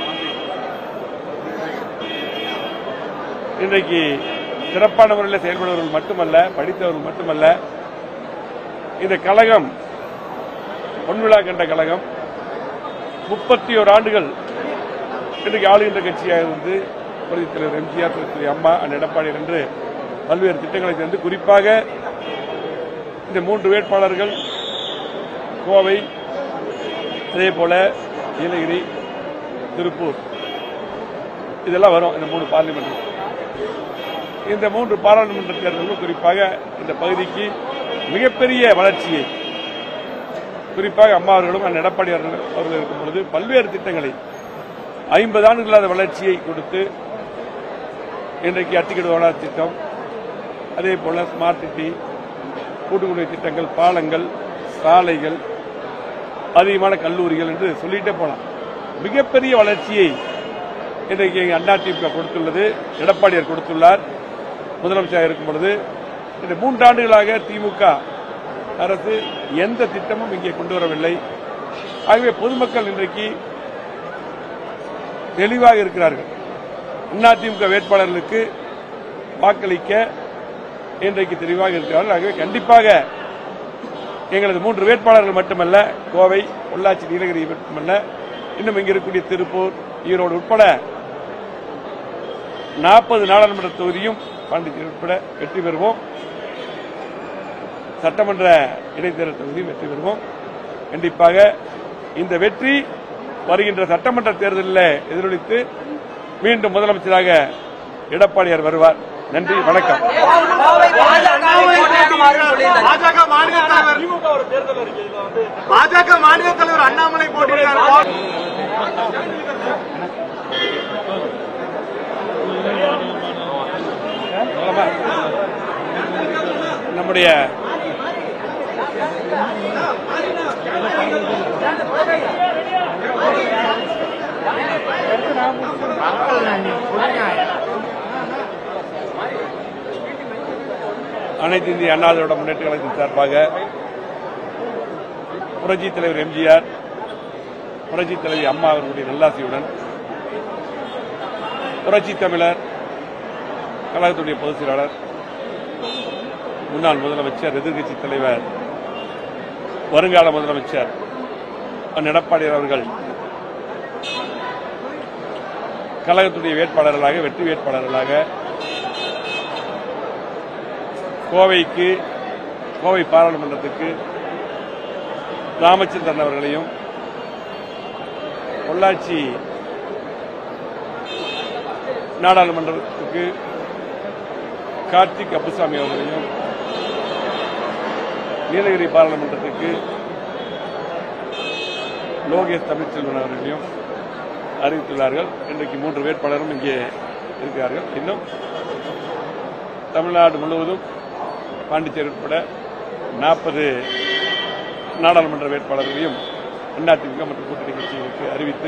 இன்றைக்கு சிறப்பான முறையில் செயல்படுபவர்கள் மட்டுமல்ல படித்தவர்கள் மட்டுமல்ல இந்த கழகம் பொன்விழா கண்ட கழகம் முப்பத்தி ஓரு ஆண்டுகள் இன்றைக்கு ஆளுகின்ற கட்சியாக இருந்து புரட்சித் தலைவர் எம்ஜிஆர் திரு அம்மா அண்ணன் எடப்பாடி என்று பல்வேறு திட்டங்களை தந்து குறிப்பாக இந்த மூன்று வேட்பாளர்கள் கோவை அதே போல நீலகிரி திருப்பூர் இதெல்லாம் வரும் இந்த மூணு பார்லிமெண்ட் இந்த மூன்று பாராளுமன்ற தேர்தல்களும் குறிப்பாக இந்த பகுதிக்கு மிகப்பெரிய வளர்ச்சியை குறிப்பாக அம்மா அவர்களும் அண்ணன் எடப்பாடி அவர்கள் அவர்கள் இருக்கும் பொழுது பல்வேறு திட்டங்களை ஐம்பது ஆண்டுகளாத வளர்ச்சியை கொடுத்து இன்றைக்கு அத்திக்கடு வளர்ச்சி திட்டம் அதே போல ஸ்மார்ட் சிட்டி கூட்டுக்குடி திட்டங்கள் பாலங்கள் சாலைகள் அதிகமான கல்லூரிகள் என்று சொல்லிட்டே போலாம் மிகப்பெரிய வளர்ச்சியை இன்றைக்கு எங்கள் அதிமுக கொடுத்துள்ளது எடப்பாடியார் கொடுத்துள்ளார் முதலமைச்சராக இருக்கும் பொழுது இந்த மூன்றாண்டுகளாக திமுக அரசு எந்த திட்டமும் இங்கே கொண்டு வரவில்லை ஆகவே பொதுமக்கள் இன்றைக்கு தெளிவாக இருக்கிறார்கள் அதிமுக வேட்பாளர்களுக்கு வாக்களிக்க இன்றைக்கு தெளிவாக இருக்கிறார்கள் ஆகவே கண்டிப்பாக எங்களது மூன்று வேட்பாளர்கள் மட்டுமல்ல கோவை பொள்ளாச்சி நீலகிரி மட்டுமல்ல இன்னும் இங்க இருக்கக்கூடிய திருப்பூர் ஈரோடு உட்பட நாற்பது நாடாளுமன்ற தொகுதியும் பாண்டிச்சேரி உட்பட வெற்றி பெறுவோம் சட்டமன்ற இடைத்தேர்தல் தொகுதியும் வெற்றி பெறுவோம் கண்டிப்பாக இந்த வெற்றி வருகின்ற சட்டமன்ற தேர்தலில் எதிரொலித்து மீண்டும் முதலமைச்சராக எடப்பாடியார் வருவார் நன்றி வணக்கம்
பாஜக மாநில தலைவர் பாஜக மாநில தலைவர் அண்ணாமலை போட்டியிடுறார்
நம்முடைய அனைத்து இந்திய அண்ணா திராவிட முன்னேற்ற கழகத்தின் சார்பாக புரட்சி தலைவர் எம்ஜிஆர் புரட்சி தலைவி அம்மா அவர்களுடைய நல்லாசியுடன் புரட்சி தமிழர் கழகத்துடைய பொதுச் செயலாளர் முன்னாள் முதலமைச்சர் எதிர்க்கட்சி தலைவர் வருங்கால முதலமைச்சர் அண்ணன் எடப்பாடியார் அவர்கள் கழகத்துடைய வேட்பாளர்களாக வெற்றி வேட்பாளர்களாக கோவைக்கு கோவை பாராளுமன்றத்துக்கு ராமச்சந்திரன் அவர்களையும் பொள்ளாச்சி நாடாளுமன்றத்துக்கு கார்த்திக் அப்புசாமி அவர்களையும் நீலகிரி பாராளுமன்றத்துக்கு லோகேஷ் தமிழ்ச்செல்வன் அவர்களையும் அறிவித்துள்ளார்கள் இன்றைக்கு மூன்று வேட்பாளரும் இங்கே இருக்கிறார்கள் இன்னும் தமிழ்நாடு முழுவதும் பாண்டிச்சேரி உட்பட நாற்பது நாடாளுமன்ற வேட்பாளர்களையும் அதிமுக மற்றும் கூட்டணி கட்சிகளுக்கு அறிவித்து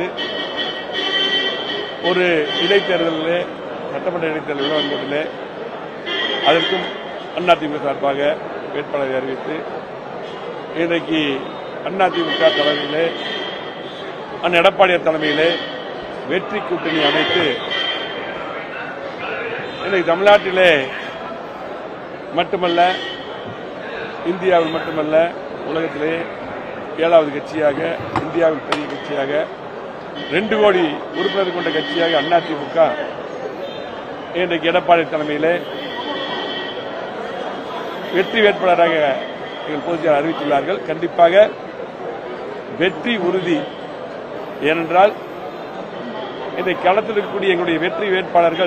ஒரு இடைத்தேர்தலிலே சட்டமன்ற இடைத்தேர்தல் விளம்பரத்திலே அதற்கும் அதிமுக சார்பாக வேட்பாளரை அறிவித்து இன்றைக்கு அதிமுக தலைமையிலே அண்ணன் எடப்பாடியார் தலைமையிலே வெற்றி கூட்டணி அமைத்து இன்னைக்கு தமிழ்நாட்டிலே மட்டுமல்ல இந்தியாவில் மட்டுமல்ல உலகத்திலே ஏழாவது கட்சியாக இந்தியாவில் பெரிய கட்சியாக ரெண்டு கோடி உறுப்பினர் கொண்ட கட்சியாக அதிமுக இன்றைக்கு எடப்பாடி தலைமையிலே வெற்றி வேட்பாளராக எங்கள் பொதுச்செயலாளர் அறிவித்துள்ளார்கள் கண்டிப்பாக வெற்றி உறுதி ஏனென்றால் இன்றைக்கு களத்தில் இருக்கக்கூடிய எங்களுடைய வெற்றி வேட்பாளர்கள்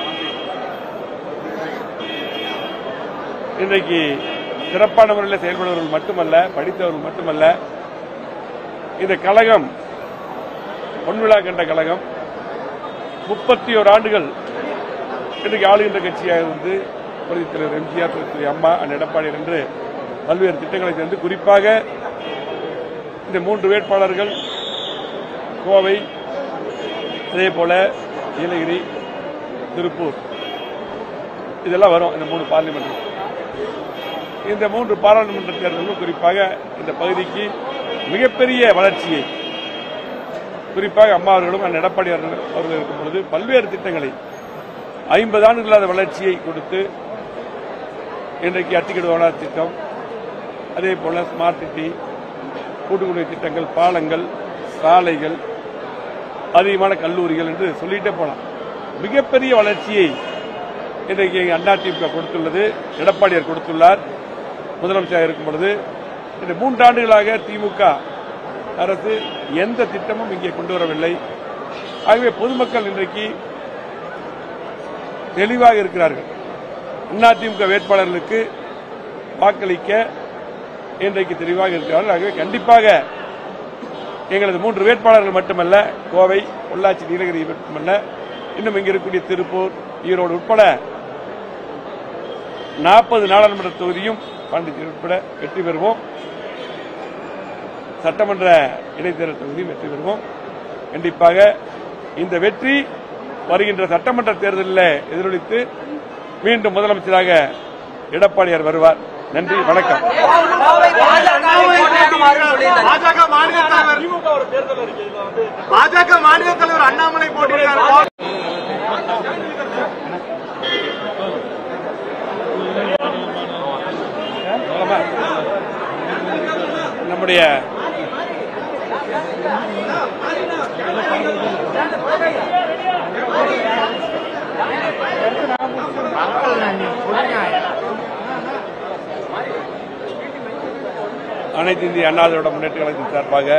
இன்றைக்கு சிறப்பான முறையில் செயல்படுபவர்கள் மட்டுமல்ல படித்தவர்கள் மட்டுமல்ல இந்த கழகம் பொன்விழா கண்ட கழகம் முப்பத்தி ஓர் ஆண்டுகள் இன்றைக்கு ஆளுகின்ற கட்சியாக இருந்து புரட்சித் தலைவர் எம்ஜிஆர் திரு அம்மா அண்ணன் எடப்பாடி என்று பல்வேறு திட்டங்களை சேர்ந்து குறிப்பாக இந்த மூன்று வேட்பாளர்கள் கோவை அதே போல நீலகிரி திருப்பூர் இதெல்லாம் வரும் இந்த மூணு பார்லிமெண்ட் இந்த மூன்று பாராளுமன்ற தேர்தலும் குறிப்பாக இந்த பகுதிக்கு மிகப்பெரிய வளர்ச்சியை குறிப்பாக அம்மா அவர்களும் அண்ணன் எடப்பாடி அவர்கள் அவர்கள் இருக்கும் பொழுது பல்வேறு திட்டங்களை ஐம்பது ஆண்டுகளாத வளர்ச்சியை கொடுத்து இன்றைக்கு அத்திக்கடு ஓனார் திட்டம் அதே போல ஸ்மார்ட் சிட்டி கூட்டுக்குடி திட்டங்கள் பாலங்கள் சாலைகள் அதிகமான கல்லூரிகள் என்று சொல்லிட்டே போலாம் மிகப்பெரிய வளர்ச்சியை இன்றைக்கு அதிமுக கொடுத்துள்ளது எடப்பாடியார் கொடுத்துள்ளார் முதலமைச்சராக இருக்கும் பொழுது இந்த மூன்றாண்டுகளாக திமுக அரசு எந்த திட்டமும் இங்கே கொண்டு வரவில்லை ஆகவே பொதுமக்கள் இன்றைக்கு தெளிவாக இருக்கிறார்கள் அதிமுக வேட்பாளர்களுக்கு வாக்களிக்க இன்றைக்கு தெளிவாக இருக்கிறார்கள் ஆகவே கண்டிப்பாக எங்களது மூன்று வேட்பாளர்கள் மட்டுமல்ல கோவை பொள்ளாச்சி நீலகிரி மட்டுமல்ல இன்னும் இங்க இருக்கக்கூடிய திருப்பூர் ஈரோடு உட்பட நாற்பது நாடாளுமன்ற தொகுதியும் பாண்டிச்சேரி உட்பட வெற்றி பெறுவோம் சட்டமன்ற இடைத்தேர்தல் தொகுதியும் வெற்றி பெறுவோம் கண்டிப்பாக இந்த வெற்றி வருகின்ற சட்டமன்ற தேர்தலில் எதிரொலித்து மீண்டும் முதலமைச்சராக எடப்பாடியார் வருவார் நன்றி வணக்கம்
பாஜக மாநில தலைவர் பாஜக மாநில தலைவர் அண்ணாமலை போட்டியிட்டார்
நம்முடைய அனைத்து இந்திய அண்ணா திராவிட முன்னேற்ற கழகத்தின் சார்பாக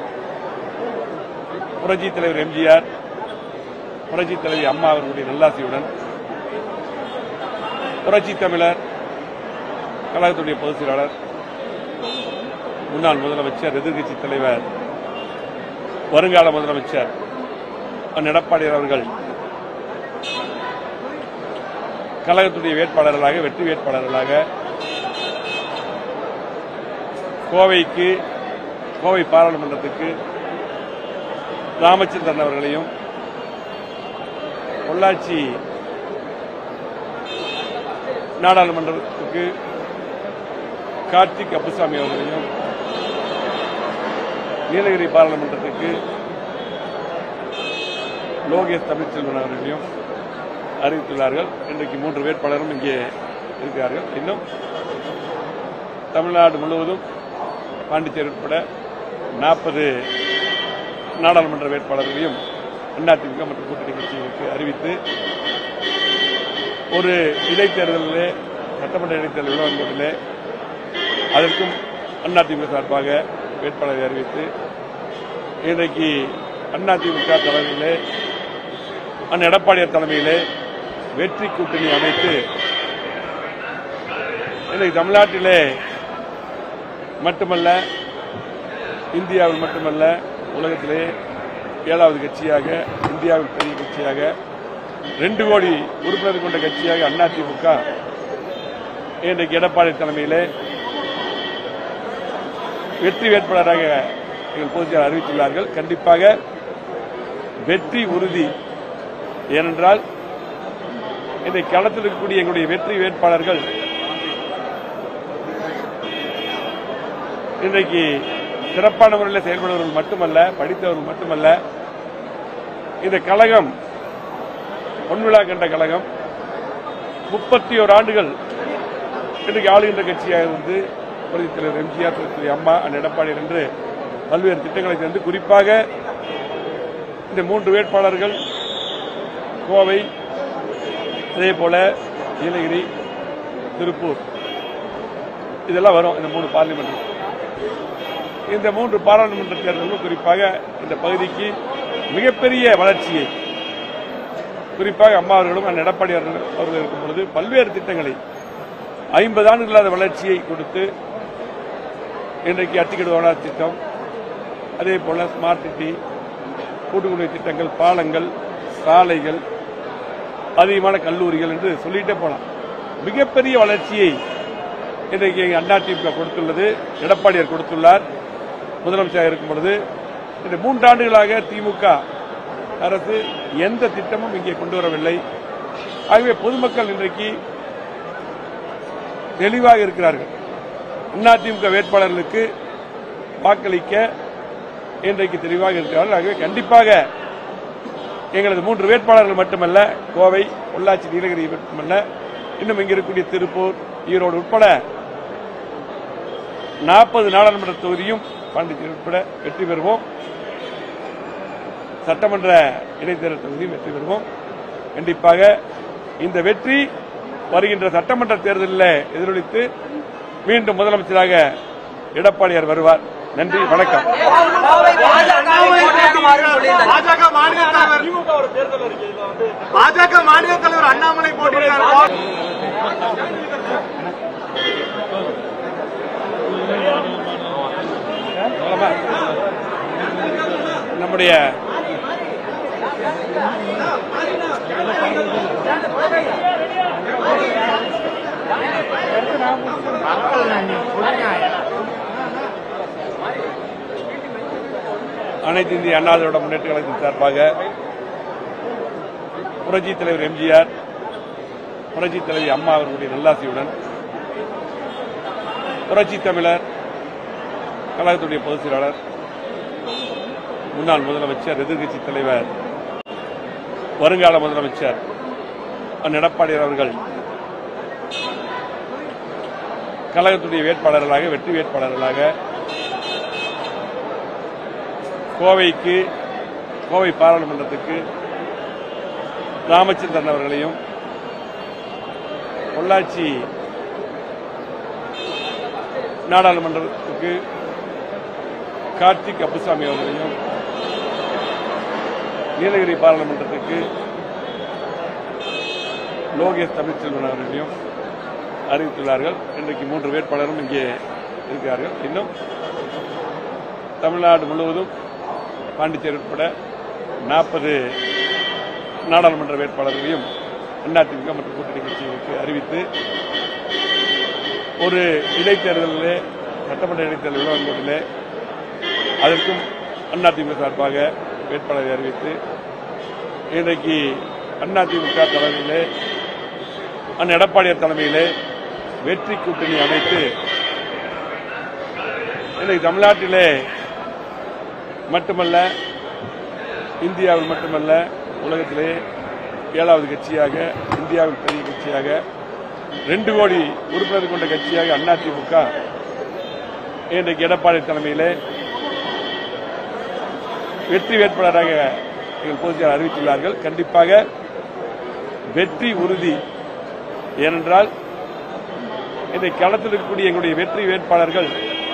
புரட்சி தலைவர் எம்ஜிஆர் புரட்சி தலைவி அம்மா அவர்களுடைய நல்லாசியுடன் புரட்சி தமிழர் கழகத்துடைய பொதுச் செயலாளர் முன்னாள் முதலமைச்சர் எதிர்க்கட்சி தலைவர் வருங்கால முதலமைச்சர் அண்ணன் எடப்பாடியார் அவர்கள் கழகத்துடைய வேட்பாளர்களாக வெற்றி வேட்பாளர்களாக கோவைக்கு கோவை பாராளுமன்றத்துக்கு ராமச்சந்திரன் அவர்களையும் பொள்ளாச்சி நாடாளுமன்றத்துக்கு கார்த்திக் அப்புசாமி அவர்களையும் நீலகிரி பாராளுமன்றத்துக்கு லோகேஷ் தமிழ்ச்செல்வன் அவர்களையும் அறிவித்துள்ளார்கள் இன்றைக்கு மூன்று வேட்பாளரும் இங்கே இருக்கிறார்கள் இன்னும் தமிழ்நாடு முழுவதும் பாண்டிச்சேரி உட்பட நாற்பது நாடாளுமன்ற வேட்பாளர்களையும் அதிமுக மற்றும் கூட்டணி கட்சிகளுக்கு அறிவித்து ஒரு இடைத்தேர்தலிலே சட்டமன்ற இடைத்தேர்தல் விளம்பரத்திலே அதற்கும் அதிமுக சார்பாக வேட்பாளரை அறிவித்து இன்றைக்கு அதிமுக தலைமையிலே அண்ணன் எடப்பாடியார் தலைமையிலே வெற்றி கூட்டணி அமைத்து இன்றைக்கு தமிழ்நாட்டிலே மட்டுமல்ல இந்தியாவில் மட்டுமல்ல உலகத்திலே ஏழாவது கட்சியாக இந்தியாவில் பெரிய கட்சியாக ரெண்டு கோடி உறுப்பினர் கொண்ட கட்சியாக அதிமுக இன்றைக்கு எடப்பாடி தலைமையிலே வெற்றி வேட்பாளராக எங்கள் பொதுச்செயலாளர் அறிவித்துள்ளார்கள் கண்டிப்பாக வெற்றி உறுதி ஏனென்றால் இன்றைக்கு களத்தில் இருக்கக்கூடிய எங்களுடைய வெற்றி வேட்பாளர்கள் இன்றைக்கு சிறப்பான முறையில் செயல்படுபவர்கள் மட்டுமல்ல படித்தவர்கள் மட்டுமல்ல இந்த கழகம் பொன்விழா கண்ட கழகம் முப்பத்தி ஓரு ஆண்டுகள் இன்றைக்கு ஆளுகின்ற கட்சியாக இருந்து புரட்சித் தலைவர் எம்ஜிஆர் திரு அம்மா அண்ணன் எடப்பாடி என்று பல்வேறு திட்டங்களை தந்து குறிப்பாக இந்த மூன்று வேட்பாளர்கள் கோவை அதே போல நீலகிரி திருப்பூர் இதெல்லாம் வரும் இந்த மூணு பார்லிமெண்ட் இந்த மூன்று பாராளுமன்ற தேர்தலும் குறிப்பாக இந்த பகுதிக்கு மிகப்பெரிய வளர்ச்சியை குறிப்பாக அம்மா அவர்களும் அண்ணன் எடப்பாடி அவர்கள் அவர்கள் இருக்கும் பொழுது பல்வேறு திட்டங்களை ஐம்பது ஆண்டுகளாத வளர்ச்சியை கொடுத்து இன்றைக்கு அத்திக்கடு வளர்ச்சி திட்டம் அதே போல ஸ்மார்ட் சிட்டி கூட்டுக்குடி திட்டங்கள் பாலங்கள் சாலைகள் அதிகமான கல்லூரிகள் என்று சொல்லிட்டே போலாம் மிகப்பெரிய வளர்ச்சியை இன்றைக்கு அதிமுக கொடுத்துள்ளது எடப்பாடியார் கொடுத்துள்ளார் முதலமைச்சராக இருக்கும் பொழுது இந்த மூன்றாண்டுகளாக திமுக அரசு எந்த திட்டமும் இங்கே கொண்டு வரவில்லை ஆகவே பொதுமக்கள் இன்றைக்கு தெளிவாக இருக்கிறார்கள் அதிமுக வேட்பாளர்களுக்கு வாக்களிக்க இன்றைக்கு தெளிவாக இருக்கிறார்கள் ஆகவே கண்டிப்பாக எங்களது மூன்று வேட்பாளர்கள் மட்டுமல்ல கோவை பொள்ளாச்சி நீலகிரி மட்டுமல்ல இன்னும் இங்க இருக்கக்கூடிய திருப்பூர் ஈரோடு உட்பட நாற்பது நாடாளுமன்ற தொகுதியும் பாண்டிச்சேரி உட்பட வெற்றி பெறுவோம் சட்டமன்ற இடைத்தேர்தல் தொகுதியும் வெற்றி பெறுவோம் கண்டிப்பாக இந்த வெற்றி வருகின்ற சட்டமன்ற தேர்தலில் எதிரொலித்து மீண்டும் முதலமைச்சராக எடப்பாடியார் வருவார் நன்றி வணக்கம்
பாஜக மாநில தலைவர் பாஜக மாநில தலைவர் அண்ணாமலை போட்டியிடுறார்
நம்முடைய அனைத்து இந்திய அண்ணா திராவிட முன்னேற்ற கழகத்தின் சார்பாக புரட்சி தலைவர் எம்ஜிஆர் புரட்சி தலைவி அம்மா அவர்களுடைய நல்லாசியுடன் புரட்சி தமிழர் கழகத்துடைய பொதுச் செயலாளர் முன்னாள் முதலமைச்சர் எதிர்க்கட்சி தலைவர் வருங்கால முதலமைச்சர் அண்ணன் எடப்பாடியார் அவர்கள் கழகத்துடைய வேட்பாளர்களாக வெற்றி வேட்பாளர்களாக கோவைக்கு கோவை பாராளுமன்றத்துக்கு ராமச்சந்திரன் அவர்களையும் பொள்ளாச்சி நாடாளுமன்றத்துக்கு கார்த்திக் அப்புசாமி அவர்களையும் நீலகிரி பாராளுமன்றத்துக்கு லோகேஷ் தமிழ்ச்செல்வன் அவர்களையும் அறிவித்துள்ளார்கள் இன்றைக்கு மூன்று வேட்பாளரும் இங்கே இருக்கிறார்கள் இன்னும் தமிழ்நாடு முழுவதும் பாண்டிச்சேரி உட்பட நாற்பது நாடாளுமன்ற வேட்பாளர்களையும் அதிமுக மற்றும் கூட்டணி கட்சிகளுக்கு அறிவித்து ஒரு இடைத்தேர்தலிலே சட்டமன்ற இடைத்தேர்தல் விளம்பரத்திலே அதற்கும் அதிமுக சார்பாக வேட்பாளரை அறிவித்து இன்றைக்கு அதிமுக தலைமையிலே அண்ணன் எடப்பாடியார் தலைமையிலே வெற்றி கூட்டணி அமைத்து இன்றைக்கு தமிழ்நாட்டிலே மட்டுமல்ல இந்தியாவில் மட்டுமல்ல உலகத்திலே ஏழாவது கட்சியாக இந்தியாவில் பெரிய கட்சியாக ரெண்டு கோடி உறுப்பினர் கொண்ட கட்சியாக அதிமுக இன்றைக்கு எடப்பாடி தலைமையிலே வெற்றி வேட்பாளராக எங்கள் பொதுச்செயலாளர் அறிவித்துள்ளார்கள் கண்டிப்பாக வெற்றி உறுதி ஏனென்றால் இன்றைக்கு களத்தில் இருக்கக்கூடிய எங்களுடைய வெற்றி வேட்பாளர்கள்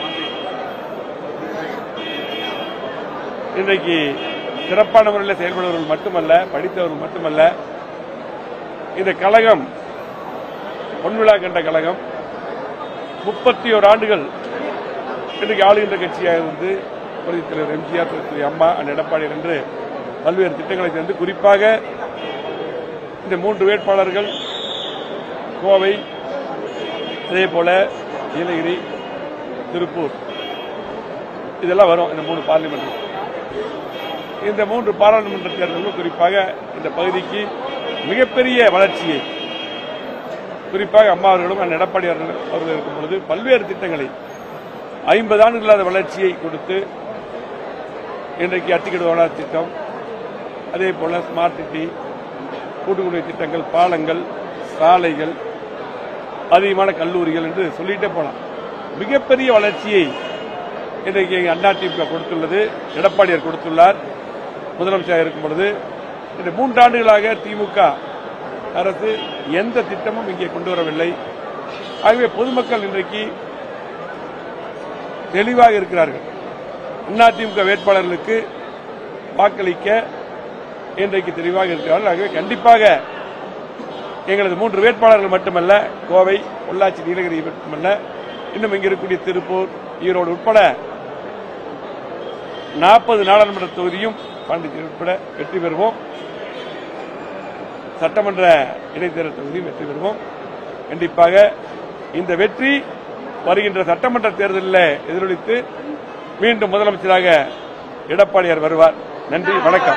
இன்றைக்கு சிறப்பான முறையில் செயல்படுபவர்கள் மட்டுமல்ல படித்தவர்கள் மட்டுமல்ல இந்த கழகம் பொன்விழா கண்ட கழகம் முப்பத்தி ஓரு ஆண்டுகள் இன்றைக்கு ஆளுகின்ற கட்சியாக இருந்து புரட்சித் தலைவர் எம்ஜிஆர் திரு அம்மா அண்ணன் எடப்பாடி என்று பல்வேறு திட்டங்களை தந்து குறிப்பாக இந்த மூன்று வேட்பாளர்கள் கோவை அதே போல நீலகிரி திருப்பூர் இதெல்லாம் வரும் இந்த மூணு பார்லிமெண்ட் இந்த மூன்று பாராளுமன்ற தேர்தலும் குறிப்பாக இந்த பகுதிக்கு மிகப்பெரிய வளர்ச்சியை குறிப்பாக அம்மா அவர்களும் அண்ணன் எடப்பாடி அவர்கள் அவர்கள் இருக்கும் பொழுது பல்வேறு திட்டங்களை ஐம்பது ஆண்டுகள் இல்லாத வளர்ச்சியை கொடுத்து இன்றைக்கு அத்திக்கடு வளர்ச்சி திட்டம் அதே போல ஸ்மார்ட் சிட்டி கூட்டுக்குடி திட்டங்கள் பாலங்கள் சாலைகள் அதிகமான கல்லூரிகள் என்று சொல்லிட்டே போலாம் மிகப்பெரிய வளர்ச்சியை இன்றைக்கு அதிமுக கொடுத்துள்ளது எடப்பாடியார் கொடுத்துள்ளார் முதலமைச்சராக இருக்கும் பொழுது இந்த மூன்றாண்டுகளாக திமுக அரசு எந்த திட்டமும் இங்கே கொண்டு வரவில்லை ஆகவே பொதுமக்கள் இன்றைக்கு தெளிவாக இருக்கிறார்கள் அதிமுக வேட்பாளர்களுக்கு வாக்களிக்க இன்றைக்கு தெளிவாக இருக்கிறார்கள் ஆகவே கண்டிப்பாக எங்களது மூன்று வேட்பாளர்கள் மட்டுமல்ல கோவை பொள்ளாச்சி நீலகிரி மட்டுமல்ல இன்னும் இங்க இருக்கக்கூடிய திருப்பூர் ஈரோடு உட்பட நாற்பது நாடாளுமன்ற தொகுதியும் பாண்டிச்சேரி உட்பட வெற்றி பெறுவோம் சட்டமன்ற இடைத்தேர்தல் தொகுதியும் வெற்றி பெறுவோம் கண்டிப்பாக இந்த வெற்றி வருகின்ற சட்டமன்ற தேர்தலில் எதிரொலித்து மீண்டும் முதலமைச்சராக எடப்பாடியார் வருவார் நன்றி வணக்கம்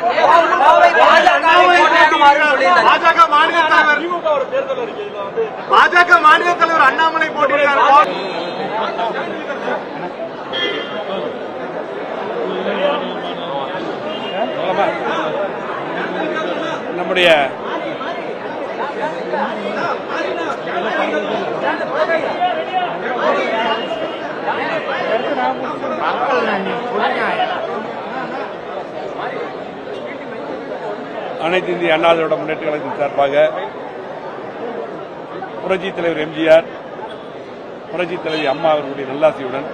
பாஜக மாநில தலைவர் பாஜக மாநில தலைவர் அண்ணாமலை போட்டியிடுறார்
நம்முடைய அனைத்து இந்திய அண்ணா திராவிட முன்னேற்ற கழகத்தின் சார்பாக புரட்சி தலைவர் எம்ஜிஆர் புரட்சி தலைவி அம்மா அவர்களுடைய நல்லாசியுடன்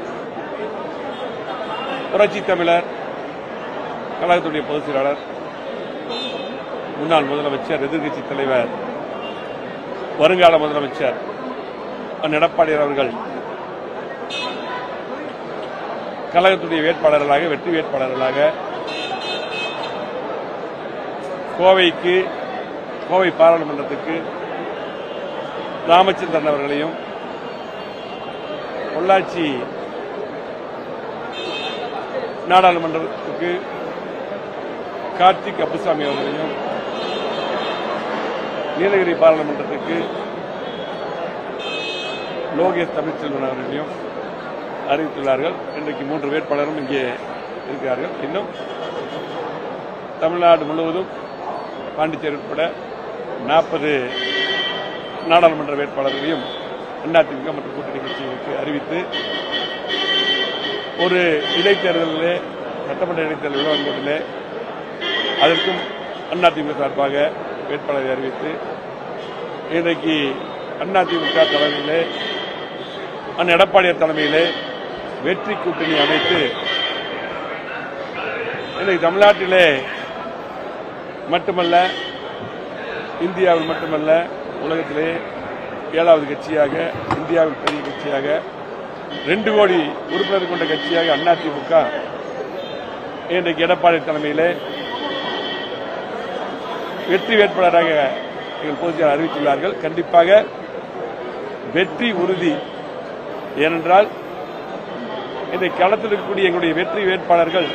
புரட்சி தமிழர் கழகத்துடைய பொதுச் செயலாளர் முன்னாள் முதலமைச்சர் எதிர்க்கட்சி தலைவர் வருங்கால முதலமைச்சர் அண்ணன் எடப்பாடியார் அவர்கள் கழகத்துடைய வேட்பாளர்களாக வெற்றி வேட்பாளர்களாக கோவைக்கு கோவை பாராளுமன்றத்துக்கு ராமச்சந்திரன் அவர்களையும் பொள்ளாச்சி நாடாளுமன்றத்துக்கு கார்த்திக் அப்புசாமி அவர்களையும் நீலகிரி பாராளுமன்றத்துக்கு லோகேஷ் தமிழ்ச்செல்வன் அவர்களையும் அறிவித்துள்ளார்கள் இன்றைக்கு மூன்று வேட்பாளரும் இங்கே இருக்கிறார்கள் இன்னும் தமிழ்நாடு முழுவதும் பாண்டிச்சேரி உட்பட நாற்பது நாடாளுமன்ற வேட்பாளர்களையும் அதிமுக மற்றும் கூட்டணி கட்சிகளுக்கு அறிவித்து ஒரு இடைத்தேர்தலிலே சட்டமன்ற இடைத்தேர்தல் விழாவிலே அதற்கும் அதிமுக சார்பாக வேட்பாளரை அறிவித்து இன்றைக்கு அதிமுக தலைமையிலே அண்ணன் எடப்பாடியார் தலைமையிலே வெற்றி கூட்டணி அமைத்து இன்றைக்கு தமிழ்நாட்டிலே மட்டுமல்ல இந்தியாவில் மட்டுமல்ல உலகத்திலே ஏழாவது கட்சியாக இந்தியாவில் பெரிய கட்சியாக ரெண்டு கோடி உறுப்பினர் கொண்ட கட்சியாக அதிமுக இன்றைக்கு எடப்பாடி தலைமையிலே வெற்றி வேட்பாளராக எங்கள் பொதுச்செயலாளர் அறிவித்துள்ளார்கள் கண்டிப்பாக வெற்றி உறுதி ஏனென்றால் இன்றைக்கு களத்தில் இருக்கக்கூடிய எங்களுடைய வெற்றி வேட்பாளர்கள்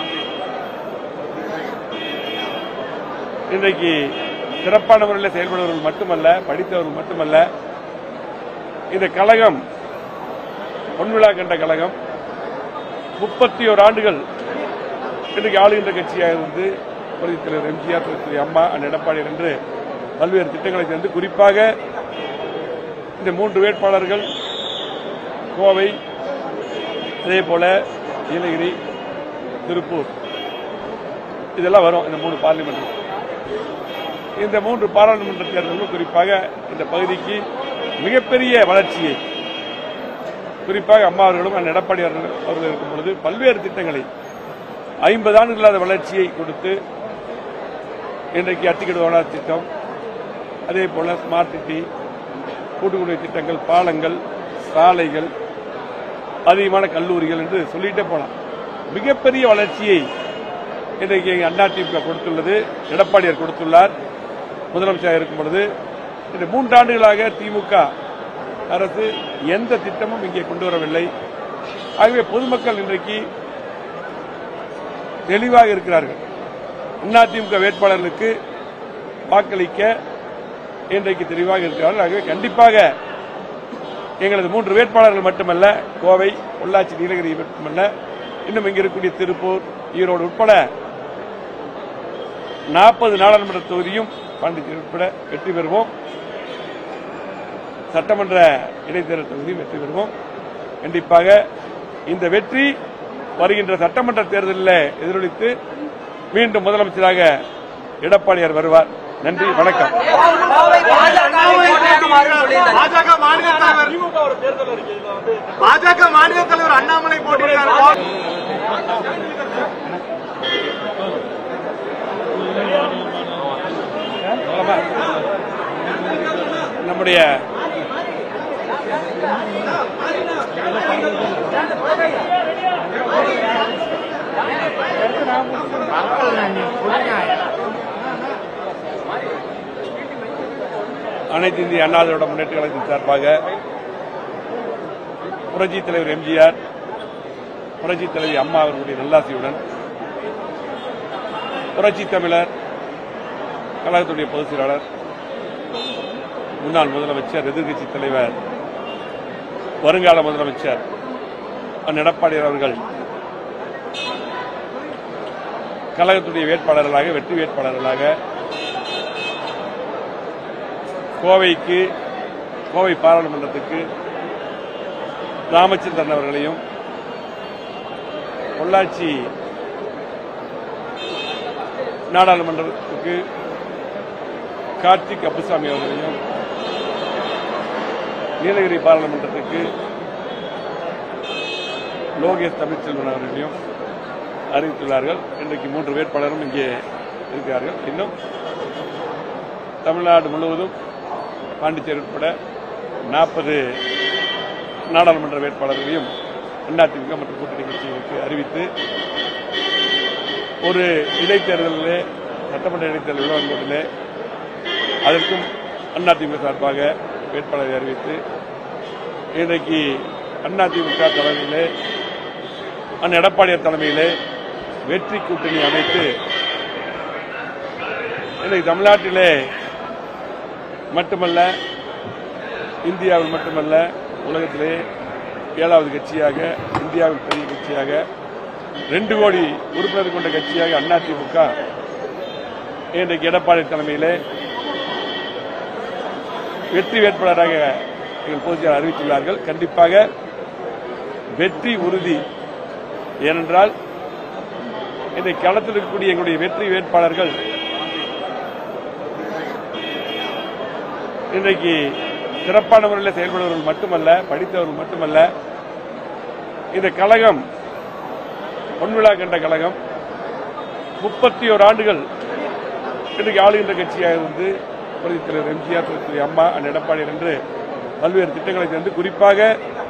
இன்றைக்கு சிறப்பான முறையில் செயல்படுபவர்கள் மட்டுமல்ல படித்தவர்கள் மட்டுமல்ல இந்த கழகம் பொன்விழா கண்ட கழகம் முப்பத்தி ஓர் ஆண்டுகள் இன்றைக்கு ஆளுகின்ற கட்சியாக இருந்து புரட்சித் தலைவர் எம்ஜிஆர் திரு அம்மா அண்ணன் எடப்பாடி என்று பல்வேறு திட்டங்களை சேர்ந்து குறிப்பாக இந்த மூன்று வேட்பாளர்கள் கோவை அதே போல நீலகிரி திருப்பூர் இதெல்லாம் வரும் இந்த மூணு பார்லிமெண்ட் இந்த மூன்று பாராளுமன்ற தேர்தலும் குறிப்பாக இந்த பகுதிக்கு மிகப்பெரிய வளர்ச்சியை குறிப்பாக அம்மா அவர்களும் அண்ணன் எடப்பாடி அவர்கள் அவர்கள் இருக்கும் பொழுது பல்வேறு திட்டங்களை ஐம்பது ஆண்டுகள் இல்லாத வளர்ச்சியை கொடுத்து இன்றைக்கு அத்திக்கடு வளர்ச்சி திட்டம் அதே போல ஸ்மார்ட் சிட்டி கூட்டுக்குடி திட்டங்கள் பாலங்கள் சாலைகள் அதிகமான கல்லூரிகள் என்று சொல்லிட்டே போலாம் மிகப்பெரிய வளர்ச்சியை இன்றைக்கு அதிமுக கொடுத்துள்ளது எடப்பாடியார் கொடுத்துள்ளார் முதலமைச்சராக இருக்கும் பொழுது இந்த மூன்றாண்டுகளாக திமுக அரசு எந்த திட்டமும் இங்கே கொண்டு வரவில்லை ஆகவே பொதுமக்கள் இன்றைக்கு தெளிவாக இருக்கிறார்கள் அதிமுக வேட்பாளர்களுக்கு வாக்களிக்க இன்றைக்கு தெளிவாக இருக்கிறார்கள் ஆகவே கண்டிப்பாக எங்களது மூன்று வேட்பாளர்கள் மட்டுமல்ல கோவை பொள்ளாச்சி நீலகிரி மட்டுமல்ல இன்னும் இங்க இருக்கக்கூடிய திருப்பூர் ஈரோடு உட்பட நாற்பது நாடாளுமன்ற தொகுதியும் பாண்டிச்சேரி உட்பட வெற்றி பெறுவோம் சட்டமன்ற இடைத்தேர்தல் தொகுதியும் வெற்றி பெறுவோம் கண்டிப்பாக இந்த வெற்றி வருகின்ற சட்டமன்ற தேர்தலில் எதிரொலித்து மீண்டும் முதலமைச்சராக எடப்பாடியார் வருவார் நன்றி வணக்கம்
பாஜக மாநில தலைவர் பாஜக மாநில தலைவர் அண்ணாமலை போட்டியிடுறார்
நம்முடைய அனைத்து இந்திய அண்ணா திராவிட முன்னேற்ற கழகத்தின் சார்பாக புரட்சி தலைவர் எம்ஜிஆர் புரட்சி தலைவி அம்மா அவர்களுடைய நல்லாசியுடன் புரட்சி தமிழர் கழகத்துடைய பொதுச் செயலாளர் முன்னாள் முதலமைச்சர் எதிர்க்கட்சி தலைவர் வருங்கால முதலமைச்சர் அண்ணன் எடப்பாடியார் அவர்கள் கழகத்துடைய வேட்பாளர்களாக வெற்றி வேட்பாளர்களாக கோவைக்கு கோவை பாராளுமன்றத்துக்கு ராமச்சந்திரன் அவர்களையும் பொள்ளாச்சி நாடாளுமன்றத்துக்கு கார்த்திக் அப்புசாமி அவர்களையும் நீலகிரி பாராளுமன்றத்துக்கு லோகேஷ் தமிழ்ச்செல்வன் அவர்களையும் அறிவித்துள்ளார்கள் இன்றைக்கு மூன்று வேட்பாளரும் இங்கே இருக்கிறார்கள் இன்னும் தமிழ்நாடு முழுவதும் பாண்டிச்சேரி உட்பட நாற்பது நாடாளுமன்ற வேட்பாளர்களையும் அதிமுக மற்றும் கூட்டணி கட்சிகளுக்கு அறிவித்து ஒரு இடைத்தேர்தலிலே சட்டமன்ற இடைத்தேர்தல் விளம்பரத்திலே அதற்கும் அதிமுக சார்பாக வேட்பாளரை அறிவித்து இன்றைக்கு அதிமுக தலைமையிலே அண்ணன் எடப்பாடியார் தலைமையிலே வெற்றி கூட்டணி அமைத்து இன்றைக்கு தமிழ்நாட்டிலே மட்டுமல்ல இந்தியாவில் மட்டுமல்ல உலகத்திலே ஏழாவது கட்சியாக இந்தியாவில் பெரிய கட்சியாக ரெண்டு கோடி உறுப்பினர் கொண்ட கட்சியாக அதிமுக இன்றைக்கு எடப்பாடி தலைமையிலே வெற்றி வேட்பாளராக எங்கள் பொதுச்செயலாளர் அறிவித்துள்ளார்கள் கண்டிப்பாக வெற்றி உறுதி ஏனென்றால் இன்றைக்கு களத்தில் இருக்கக்கூடிய எங்களுடைய வெற்றி வேட்பாளர்கள் இன்றைக்கு சிறப்பான முறையில் செயல்படுபவர்கள் மட்டுமல்ல படித்தவர்கள் மட்டுமல்ல இந்த கழகம் பொன்விழா கண்ட கழகம் முப்பத்தி ஓர் ஆண்டுகள் இன்றைக்கு ஆளுகின்ற கட்சியாக இருந்து புரட்சித் தலைவர் எம்ஜிஆர் திரு அம்மா அண்ட் எடப்பாடி என்று பல்வேறு திட்டங்களை சேர்ந்து குறிப்பாக